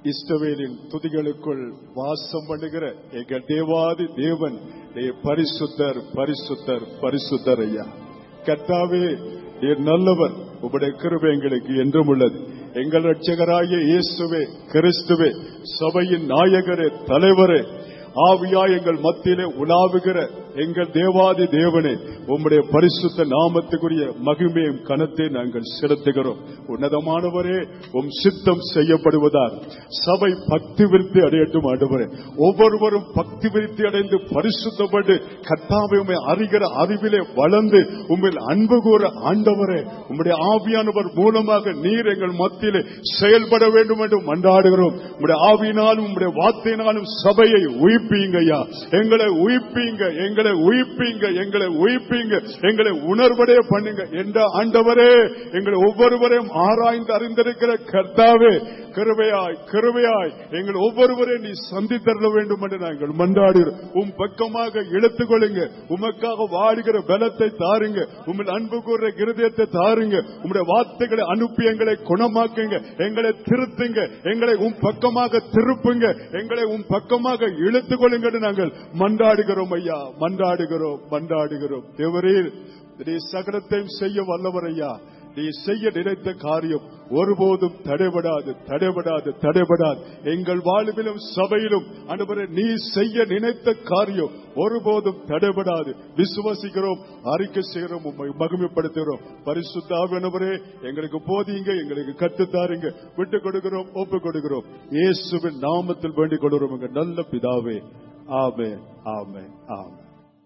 இஸ்ரவேலின் துதிகளுக்குள் வாசம் பண்ணுகிற எங்கள் தேவாதி தேவன் நீ பரிசுத்தர் பரிசுத்தர் பரிசுத்தர் ஐயா கர்த்தாவே நீர் நல்லவர் உம்முடைய கிருபை எங்களுக்கு என்றும் உள்ளது எங்கள் ரட்சகராகிய இயேசுவே கிறிஸ்துவே சபையின் நாயகரே தலைவரே ஆவியா எங்கள் மத்தியிலே உலாவுகிற எங்கள் தேவாதி தேவனே உம்முடைய பரிசுத்த நாமத்துக்குரிய மகிமையும் கனத்தை நாங்கள் செலுத்துகிறோம் உன்னதமானவரே உம் சித்தம் செய்யப்படுவதால் சபை பக்தி விருத்தி அடையட்டும் ஆண்டவரே ஒவ்வொருவரும் பக்தி விருத்தி அடைந்து பரிசுத்தப்பட்டு கத்தாவை உம்மை அறிகிற அறிவிலே வளர்ந்து உம்மில் அன்பு கூற ஆண்டவரே உம்முடைய ஆவியானவர் மூலமாக நீர் எங்கள் மத்தியிலே செயல்பட வேண்டும் என்று மன்றாடுகிறோம் உம்முடைய ஆவியினாலும் உம்முடைய வார்த்தையினாலும் சபையை உயிர்ப்பீங்க ஐயா எங்களை உயிர்ப்பீங்க எங்களை உயிர்ப்பீங்க எங்களை உயிர்ப்பீங்க எங்களை உணர்வடைய பண்ணுங்க என்ற ஆண்டவரே எங்களை ஒவ்வொருவரையும் ஆராய்ந்து அறிந்திருக்கிற கர்த்தாவே கிருபையாய் கிருபையாய் எங்கள் ஒவ்வொருவரையும் நீ சந்தித்தரல வேண்டும் என்று நாங்கள் மன்றாடுகிறோம் உம் பக்கமாக இழுத்துக் கொள்ளுங்க உமக்காக வாடுகிற பலத்தை தாருங்க உங்கள் அன்பு கூறுற இருதயத்தை தாருங்க உம்முடைய வார்த்தைகளை அனுப்பி எங்களை குணமாக்குங்க எங்களை திருத்துங்க எங்களை உம் பக்கமாக திருப்புங்க எங்களை உம் பக்கமாக இழுத்துக் கொள்ளுங்க என்று நாங்கள் மன்றாடுகிறோம் ஐயா மன்றாடுகிறோம் மன்றாடுகிறோம் எவரீர் நீ சகலத்தையும் செய்ய வல்லவர் ஐயா நீ செய்ய நினைத்த காரியம் ஒருபோதும் தடைபடாது தடைபடாது தடைபடாது எங்கள் வாழ்விலும் சபையிலும் அனுபவ நீ செய்ய நினைத்த காரியம் ஒருபோதும் தடைபடாது விசுவாசிக்கிறோம் அறிக்கை செய்கிறோம் உம்மை மகிமைப்படுத்துகிறோம் பரிசுத்த ஆவியானவரே எங்களுக்கு போதிங்க எங்களுக்கு கத்துத்தாருங்க விட்டு கொடுக்கிறோம் ஒப்பு கொடுக்கிறோம் இயேசுவின் நாமத்தில் வேண்டிக் கொள்கிறோம் எங்க நல்ல பிதாவே ஆமே ஆமே ஆமே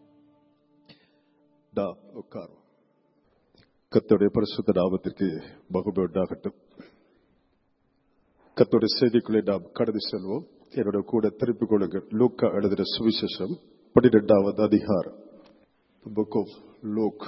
டா உட்காரும் கத்தோடைய பரிசுத்த நாமத்திற்கு மகுமை உண்டாகட்டும் கத்தோடைய செய்திக்குள்ளே நாம் கடந்து செல்வோம் என்னோட கூட திருப்பிக் கொள்ளுங்கள் லூக்கா எழுதின சுவிசேஷம் பன்னிரெண்டாவது அதிகாரம் book of Luke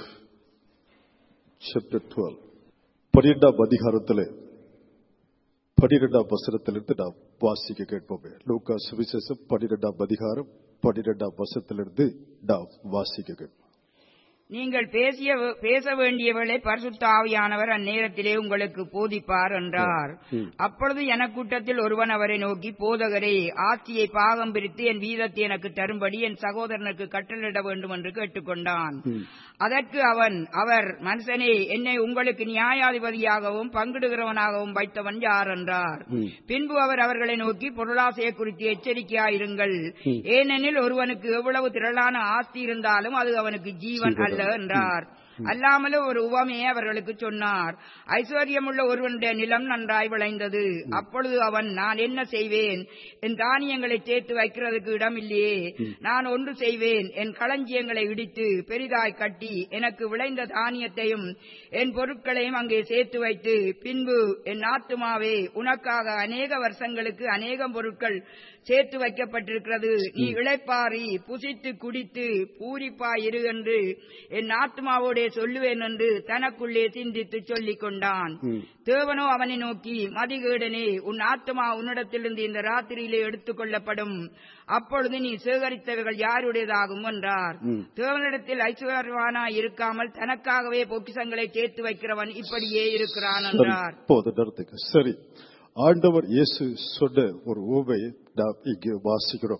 chapter twelve பன்னிரெண்டாம் அதிகாரத்தில் பன்னிரெண்டாம் வசனத்திலிருந்து நாம் வாசிக்க கேட்போமே லூக்கா சுவிசேஷம் பன்னிரெண்டாம் அதிகாரம் பன்னிரெண்டாம் வசனத்திலிருந்து நாம் வாசிக்க கேட்போம் நீங்கள் பேசிய பேச வேண்டியவளை பரிசுத்த ஆவியானவர் அந்நேரத்திலே உங்களுக்கு போதிப்பார் என்றார் அப்பொழுது எனக்கூட்டத்தில் ஒருவன் அவரை நோக்கி போதகரே ஆட்சியை பாகம் பிரித்து என் வீதத்தை எனக்கு தரும்படி என் சகோதரனுக்கு கட்டளிட வேண்டும் என்று கேட்டுக்கொண்டான் அதற்கு அவன் அவர் மனுஷனே என்னை உங்களுக்கு நியாயாதிபதியாகவும் பங்கிடுகிறவனாகவும் வைத்தவன் யார் என்றார் பின்பு அவர் அவர்களை நோக்கி பொருளாசையை குறித்து எச்சரிக்கையாயிருங்கள் ஏனெனில் ஒருவனுக்கு எவ்வளவு திரளான ஆஸ்தி இருந்தாலும் அது அவனுக்கு ஜீவன் அல்ல என்றார் அல்லாமலும் ஒரு உவமையை அவர்களுக்கு சொன்னார் ஐஸ்வர்யமுள்ள ஒருவனுடைய நிலம் நன்றாய் விளைந்தது அப்பொழுது அவன் நான் என்ன செய்வேன் என் தானியங்களை சேர்த்து வைக்கிறதுக்கு இடம் இல்லையே நான் ஒன்று செய்வேன் என் களஞ்சியங்களை இடித்து பெரிதாய் கட்டி எனக்கு விளைந்த தானியத்தையும் என் பொருட்களையும் அங்கே சேர்த்து வைத்து பின்பு என் ஆத்துமாவே உனக்காக அநேக வருஷங்களுக்கு அநேகம் பொருட்கள் சேர்த்து வைக்கப்பட்டிருக்கிறது நீ இளைப்பாரி புசித்து குடித்து பூரிப்பாய் இரு என்று என் ஆத்மாவோடே சொல்லுவேன் என்று தனக்குள்ளே சிந்தித்து சொல்லிக் கொண்டான் தேவனோ அவனை நோக்கி மதிகேடனே உன் ஆத்மா உன்னிடத்திலிருந்து இந்த ராத்திரியிலே எடுத்துக் கொள்ளப்படும் அப்பொழுது நீ சேகரித்தவைகள் யாருடையதாகும் என்றார் தேவனிடத்தில் ஐஸ்வர்யவானா இருக்காமல் தனக்காகவே பொக்கிசங்களை சேர்த்து வைக்கிறவன் இப்படியே இருக்கிறான் என்றார் போது நிறுத்துங்க சரி ஆண்டவர் இயேசு சொன்ன ஒரு ஊமையை நாம் இங்கே வாசிக்கிறோம்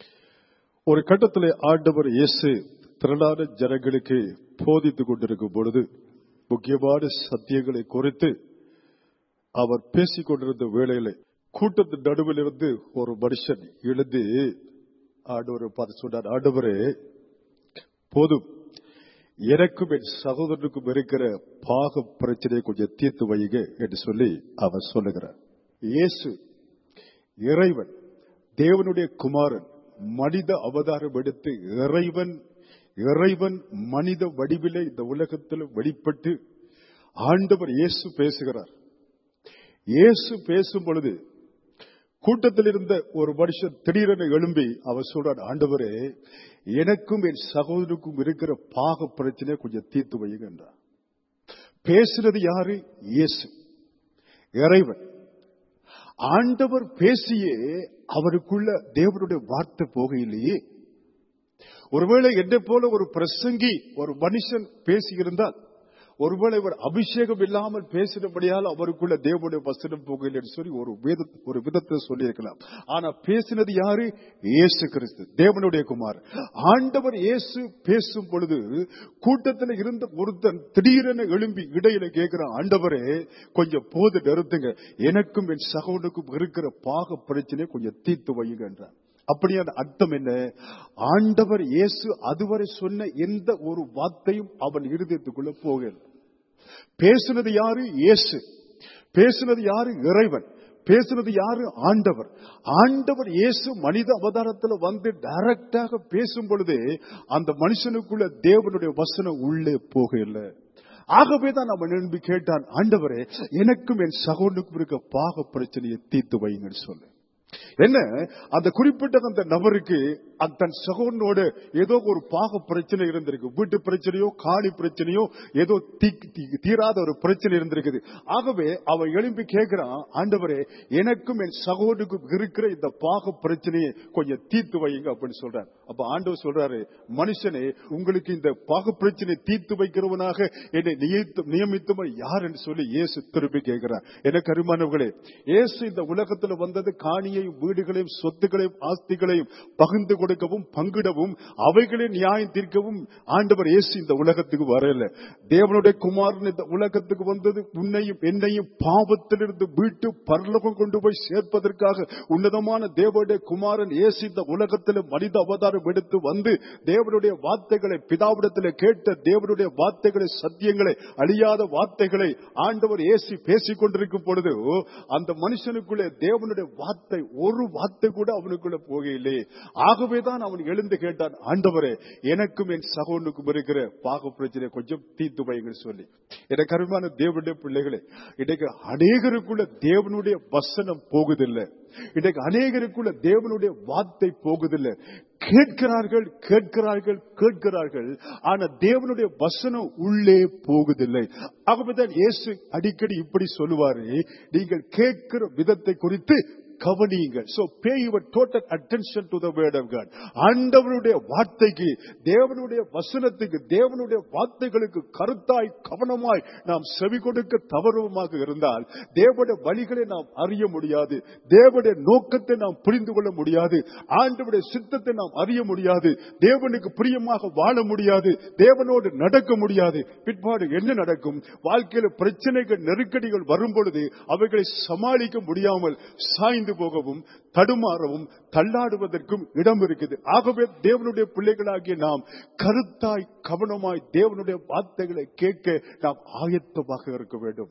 ஒரு கட்டத்தில் ஆண்டவர் இயேசு திரளான ஜனங்களுக்கு போதித்துக் கொண்டிருக்கும் பொழுது முக்கியமான சத்தியங்களை குறித்து அவர் பேசிக் கொண்டிருந்த வேளையில கூட்டத்தின் நடுவில் இருந்து ஒரு மனுஷன் எழுந்து ஆண்டவர் பார்த்து சொன்னார் ஆண்டவரே போதும் எனக்கும் என் சகோதரனுக்கும் இருக்கிற பாக பிரச்சனையை கொஞ்சம் தீர்த்து வையுங்க என்று சொல்லி அவர் சொல்லுகிறார் இயேசு இறைவன் தேவனுடைய குமாரன் மனித அவதாரம் எடுத்து இறைவன் இறைவன் மனித வடிவிலே இந்த உலகத்தில் வெளிப்பட்டு ஆண்டவர் இயேசு பேசுகிறார் இயேசு பேசும் பொழுது கூட்டத்தில் இருந்த ஒரு மனுஷன் திடீரென எழும்பி அவர் சொல்றார் ஆண்டவரே எனக்கும் என் சகோதரனுக்கும் இருக்கிற பாக பிரச்சனையை கொஞ்சம் தீர்த்து வையுங்க என்றார் பேசுறது யாரு இயேசு இறைவன் ஆண்டவர் பேசியே அவருக்குள்ள தேவனுடைய வார்த்தை போகையிலேயே ஒருவேளை என்னை போல ஒரு பிரசங்கி ஒரு மனுஷன் பேசியிருந்தால் ஒருவேளை இவர் அபிஷேகம் இல்லாமல் பேசினபடியால் அவருக்குள்ள தேவனுடைய வசனம் போகல என்று சொல்லி ஒரு வேத ஒரு விதத்தை சொல்லியிருக்கலாம் ஆனா பேசினது யாரு இயேசு கிறிஸ்து தேவனுடைய குமார் ஆண்டவர் இயேசு பேசும் பொழுது கூட்டத்தில் இருந்த ஒருத்தன் திடீரென எழும்பி இடையில கேட்கிறான் ஆண்டவரே கொஞ்சம் போது நிறுத்துங்க எனக்கும் என் சகோனுக்கும் இருக்கிற பாக பிரச்சனையை கொஞ்சம் தீர்த்து வையுங்க என்றார் அப்படியான அர்த்தம் என்ன ஆண்டவர் இயேசு அதுவரை சொன்ன எந்த ஒரு வார்த்தையும் அவன் இருதயத்துக்குள்ள போகல பேசுனது யாரு இயேசு பேசுனது யாரு இறைவன் பேசுனது யாரு ஆண்டவர் ஆண்டவர் இயேசு மனித அவதாரத்துல வந்து டைரக்டாக பேசும் பொழுதே அந்த மனுஷனுக்குள்ள தேவனுடைய வசனம் உள்ளே போகல ஆகவேதான் அவன் எழும்பி கேட்டான் ஆண்டவரே எனக்கும் என் சகோதரனுக்கும் இருக்க பாக பிரச்சனையை தீர்த்து வைங்கன்னு சொல்லு என்ன அந்த குறிப்பிட்ட அந்த நபருக்கு அந்த தன் சகோதரனோட ஏதோ ஒரு பாக பிரச்சனை இருந்திருக்கு வீட்டு பிரச்சனையோ காணி பிரச்சனையோ ஏதோ தீ- தீ- தீராத ஒரு பிரச்சனை இருந்திருக்குது ஆகவே அவன் எழும்பி கேட்கிறான் ஆண்டவரே எனக்கும் என் சகோதரனுக்கும் இருக்கிற இந்த பாக பிரச்சனையை கொஞ்சம் தீர்த்து வையுங்க அப்படின்னு சொல்றாரு அப்ப ஆண்டவர் சொல்றாரு மனுஷனே உங்களுக்கு இந்த பாக பிரச்சனை தீர்த்து வைக்கிறவனாக என்னை நியமித்து நியமித்தவன் யார் என்று சொல்லி இயேசு திருப்பி கேட்கிறார் எனக்கு அருமானவர்களே இயேசு இந்த உலகத்துல வந்தது காணியையும் வீடுகளையும் சொத்துக்களையும் ஆஸ்திகளையும் பகிர்ந்து கொடுக்கவும் பங்கிடவும் அவைகளை நியாயம் தீர்க்கவும் ஆண்டவர் இயேசு இந்த உலகத்துக்கு வரல தேவனுடைய குமாரன் இந்த உலகத்துக்கு வந்தது உன்னையும் என்னையும் பாவத்திலிருந்து மீட்டு பரலோகம் கொண்டு போய் சேர்ப்பதற்காக உன்னதமான தேவனுடைய குமாரன் இயேசு இந்த உலகத்தில் மனித அவதாரம் எடுத்து வந்து தேவனுடைய வார்த்தைகளை பிதாவிடத்தில் கேட்ட தேவனுடைய வார்த்தைகளை சத்தியங்களை அழியாத வார்த்தைகளை ஆண்டவர் இயேசு பேசிக் கொண்டிருக்கும் பொழுது அந்த மனுஷனுக்குள்ளே தேவனுடைய வார்த்தை ஒரு வார்த்தை கூட அவனுக்குள்ள போகையில்லை ஆகவேதான் அவன் எழுந்து கேட்டான் ஆண்டவரே எனக்கும் என் சகோனுக்கும் இருக்கிற பாக பிரச்சனை கொஞ்சம் தீர்த்து வைங்கன்னு சொல்லி எனக்கு அருமையான தேவனுடைய பிள்ளைகளே இன்றைக்கு அநேகருக்குள்ள தேவனுடைய வசனம் போகுதில்லை இன்றைக்கு அநேகருக்குள்ள தேவனுடைய வார்த்தை போகுதில்லை கேட்கிறார்கள் கேட்கிறார்கள் கேட்கிறார்கள் ஆனா தேவனுடைய வசனம் உள்ளே போகுதில்லை ஆகவேதான் இயேசு அடிக்கடி இப்படி சொல்லுவாரு நீங்கள் கேட்கிற விதத்தை குறித்து கவனியுங்கள் so pay your total attention to the word of God ஆண்டவருடைய வார்த்தைக்கு தேவனுடைய வசனத்துக்கு தேவனுடைய வார்த்தைகளுக்கு கருத்தாய் கவனமாய் நாம் செவி கொடுக்க தவறுவமாக இருந்தால் தேவனுடைய வழிகளை நாம் அறிய முடியாது தேவனுடைய நோக்கத்தை நாம் புரிந்து கொள்ள முடியாது ஆண்டவருடைய சித்தத்தை நாம் அறிய முடியாது தேவனுக்கு பிரியமாக வாழ முடியாது தேவனோடு நடக்க முடியாது பிற்பாடு என்ன நடக்கும் வாழ்க்கையில பிரச்சனைகள் நெருக்கடிகள் வரும் பொழுது அவைகளை சமாளிக்க முடியாமல் சாய்ந்து போகவும் தடுமாறவும் தள்ளாடுவதற்கும் இடம் இருக்குது ஆகவே தேவனுடைய பிள்ளைகளாகிய நாம் கருத்தாய் கவனமாய் தேவனுடைய வார்த்தைகளை கேட்க நாம் ஆயத்தமாக இருக்க வேண்டும்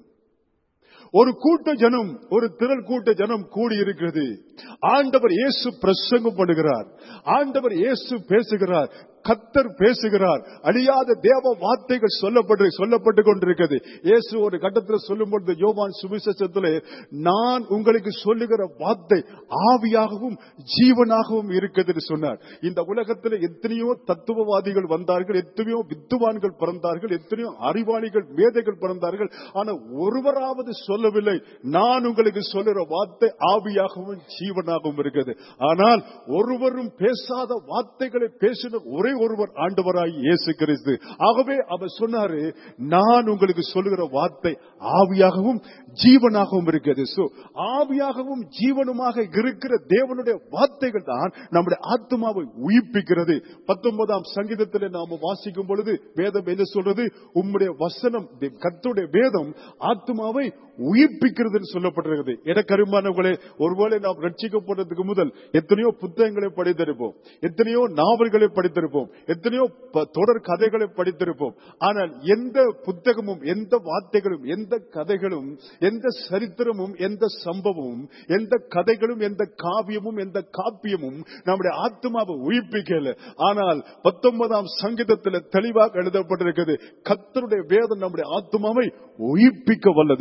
ஒரு கூட்ட ஜனம் ஒரு திரள் கூட்ட ஜனம் கூடி இருக்கிறது ஆண்டவர் இயேசு பிரசங்கம் பண்ணுகிறார் ஆண்டவர் இயேசு பேசுகிறார் கத்தர் பேசுகிறார் அழியாத தேவ வார்த்தைகள் சொல்லப்பட்டு சொல்லப்பட்டு கொண்டிருக்கிறது இயேசு ஒரு கட்டத்தில் சொல்லும் பொழுது யோவான் சுவிசேஷத்திலே நான் உங்களுக்கு சொல்லுகிற வார்த்தை ஆவியாகவும் ஜீவனாகவும் இருக்குது என்று சொன்னார் இந்த உலகத்தில் எத்தனையோ தத்துவவாதிகள் வந்தார்கள் எத்தனையோ வித்துவான்கள் பிறந்தார்கள் எத்தனையோ அறிவாளிகள் மேதைகள் பிறந்தார்கள் ஆனா ஒருவராவது சொல்லவில்லை நான் உங்களுக்கு சொல்லுற வார்த்தை ஆவியாகவும் ஜீவனாகவும் இருக்குது ஆனால் ஒருவரும் பேசாத வார்த்தைகளை பேசின ஒரே ஒருவர் ஆண்டவராய் இயேசு கிறிஸ்து ஆகவே அவர் சொன்னாரு நான் உங்களுக்கு சொல்லுகிற வார்த்தை ஆவியாகவும் ஜீவனாகவும் இருக்கிறது So, ஆவியாகவும் ஜீவனுமாக இருக்கிற தேவனுடைய வார்த்தைகள் தான் நம்முடைய ஆத்மாவை உயிர்ப்பிக்கிறது பத்தொன்பதாம் சங்கீதத்தில் நாம வாசிக்கும் பொழுது வேதம் என்ன சொல்றது உம்முடைய வசனம் கத்துடைய வேதம் ஆத்மாவை உயிர்ப்பிக்கிறது சொல்லப்பட்டிருக்கிறது எனக்கு அருமானவர்களே ஒருவேளை நாம் ரட்சிக்கப்படுறதுக்கு முதல் எத்தனையோ புத்தகங்களை படித்திருப்போம் எத்தனையோ நாவல்களை படித்திருப்போம் எத்தனையோ ப- தொடர் கதைகளை படித்திருப்போம் ஆனால் எந்த புத்தகமும் எந்த வார்த்தைகளும் எந்த கதைகளும் எந்த சரித்திரமும் எந்த சம்பவமும் எந்த கதைகளும் எந்த காவியமும் எந்த காப்பியமும் நம்முடைய ஆத்மாவை உயிர்ப்பிக்கல ஆனால் பத்தொன்பதாம் சங்கீதத்தில் தெளிவாக எழுதப்பட்டிருக்கிறது கத்தருடைய வேதம் நம்முடைய ஆத்மாவை உயிர்ப்பிக்க வல்லது கத்தருடைய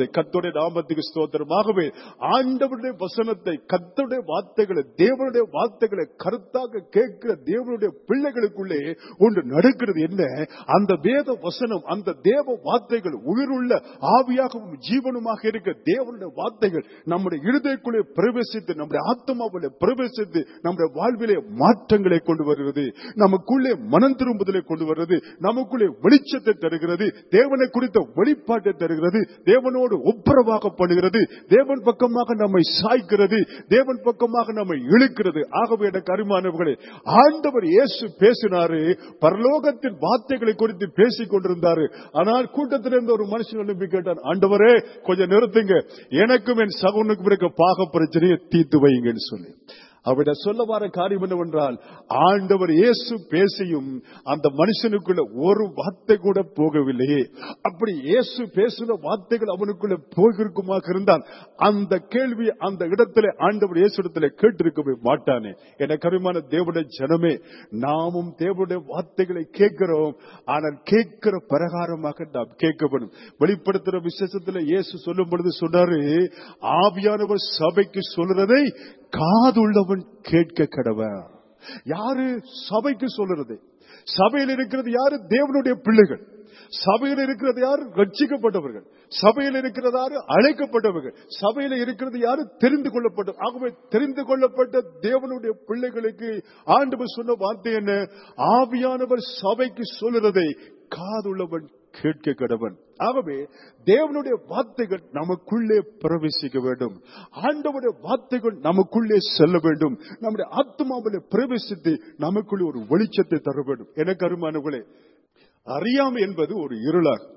கர்த்தருடைய நாமத்துக்கு ஸ்தோத்திரமாகவே ஆண்டவருடைய வசனத்தை கர்த்தருடைய வார்த்தைகளை தேவனுடைய வார்த்தைகளை கருத்தாக கேட்கிற தேவனுடைய பிள்ளைகளுக்குள்ளே ஒன்று நடக்கிறது என்ன அந்த வேத வசனம் அந்த தேவ வார்த்தைகள் உயிருள்ள ஆவியாகவும் ஜீவனுமாக இருக்க தேவனுடைய வார்த்தைகள் நம்முடைய இருதயக்குள்ளே பிரவேசித்து நம்முடைய ஆத்மாவிலே பிரவேசித்து நம்முடைய வாழ்விலே மாற்றங்களை கொண்டு வருகிறது நமக்குள்ளே மனம் திரும்புதலை கொண்டு வருகிறது நமக்குள்ளே வெளிச்சத்தை தருகிறது தேவனை குறித்த வெளிப்பாட்டை தருகிறது தேவனோடு ஒப்புரவாக பண்ணுகிறது தேவன் பக்கமாக நம்மை சாய்க்கிறது தேவன் பக்கமாக நம்மை இழுக்கிறது ஆகவே எனக்கு அருமானவர்களே ஆண்டவர் இயேசு பேசினாரு பரலோகத்தின் வார்த்தைகளை குறித்து பேசிக் கொண்டிருந்தாரு ஆனால் கூட்டத்தில் இருந்த ஒரு மனுஷன் எழுப்பி கேட்டான் ஆண்டவரே கொஞ்சம் நிறுத்துங்க எனக்கும் என் சகோனுக்கும் இருக்க பாக பிரச்சனையை தீர்த்து வைங்கன்னு சொல்லி அவட சொல்ல வர காரியம் என்னவென்றால் ஆண்டவர் இயேசு பேசியும் அந்த மனுஷனுக்குள்ள ஒரு வார்த்தை கூட போகவில்லையே அப்படி இயேசு பேசின வார்த்தைகள் அவனுக்குள்ள போகிருக்குமாக இருந்தால் அந்த கேள்வி அந்த இடத்துல ஆண்டவர் இயேசு இடத்துல கேட்டிருக்கவே மாட்டானே என கருமான தேவனுடைய ஜனமே நாமும் தேவனுடைய வார்த்தைகளை கேட்கிறோம் ஆனால் கேட்கிற பிரகாரமாக நாம் கேட்கப்படும் வெளிப்படுத்துற விசேஷத்துல இயேசு சொல்லும் பொழுது சொன்னாரு ஆவியானவர் சபைக்கு சொல்றதை காதுள்ளவன் கேட்க கடவன் யாரு சபைக்கு சொல்றது சபையில் இருக்கிறது யாரு தேவனுடைய பிள்ளைகள் சபையில் இருக்கிறது யாரு ரட்சிக்கப்பட்டவர்கள் சபையில் இருக்கிறது யாரு அழைக்கப்பட்டவர்கள் சபையில் இருக்கிறது யாரு தெரிந்து கொள்ளப்பட்ட ஆகவே தெரிந்து கொள்ளப்பட்ட தேவனுடைய பிள்ளைகளுக்கு ஆண்டவர் சொன்ன வார்த்தை என்ன ஆவியானவர் சபைக்கு சொல்லுறதை காதுள்ளவன் கேட்க கடவன் ஆகவே தேவனுடைய வார்த்தைகள் நமக்குள்ளே பிரவேசிக்க வேண்டும் ஆண்டவருடைய வார்த்தைகள் நமக்குள்ளே செல்ல வேண்டும் நம்முடைய ஆத்மாவிலே பிரவேசித்து நமக்குள்ளே ஒரு வெளிச்சத்தை தர வேண்டும் எனக்கு அருமானவர்களே அறியாமை என்பது ஒரு இருளாகும்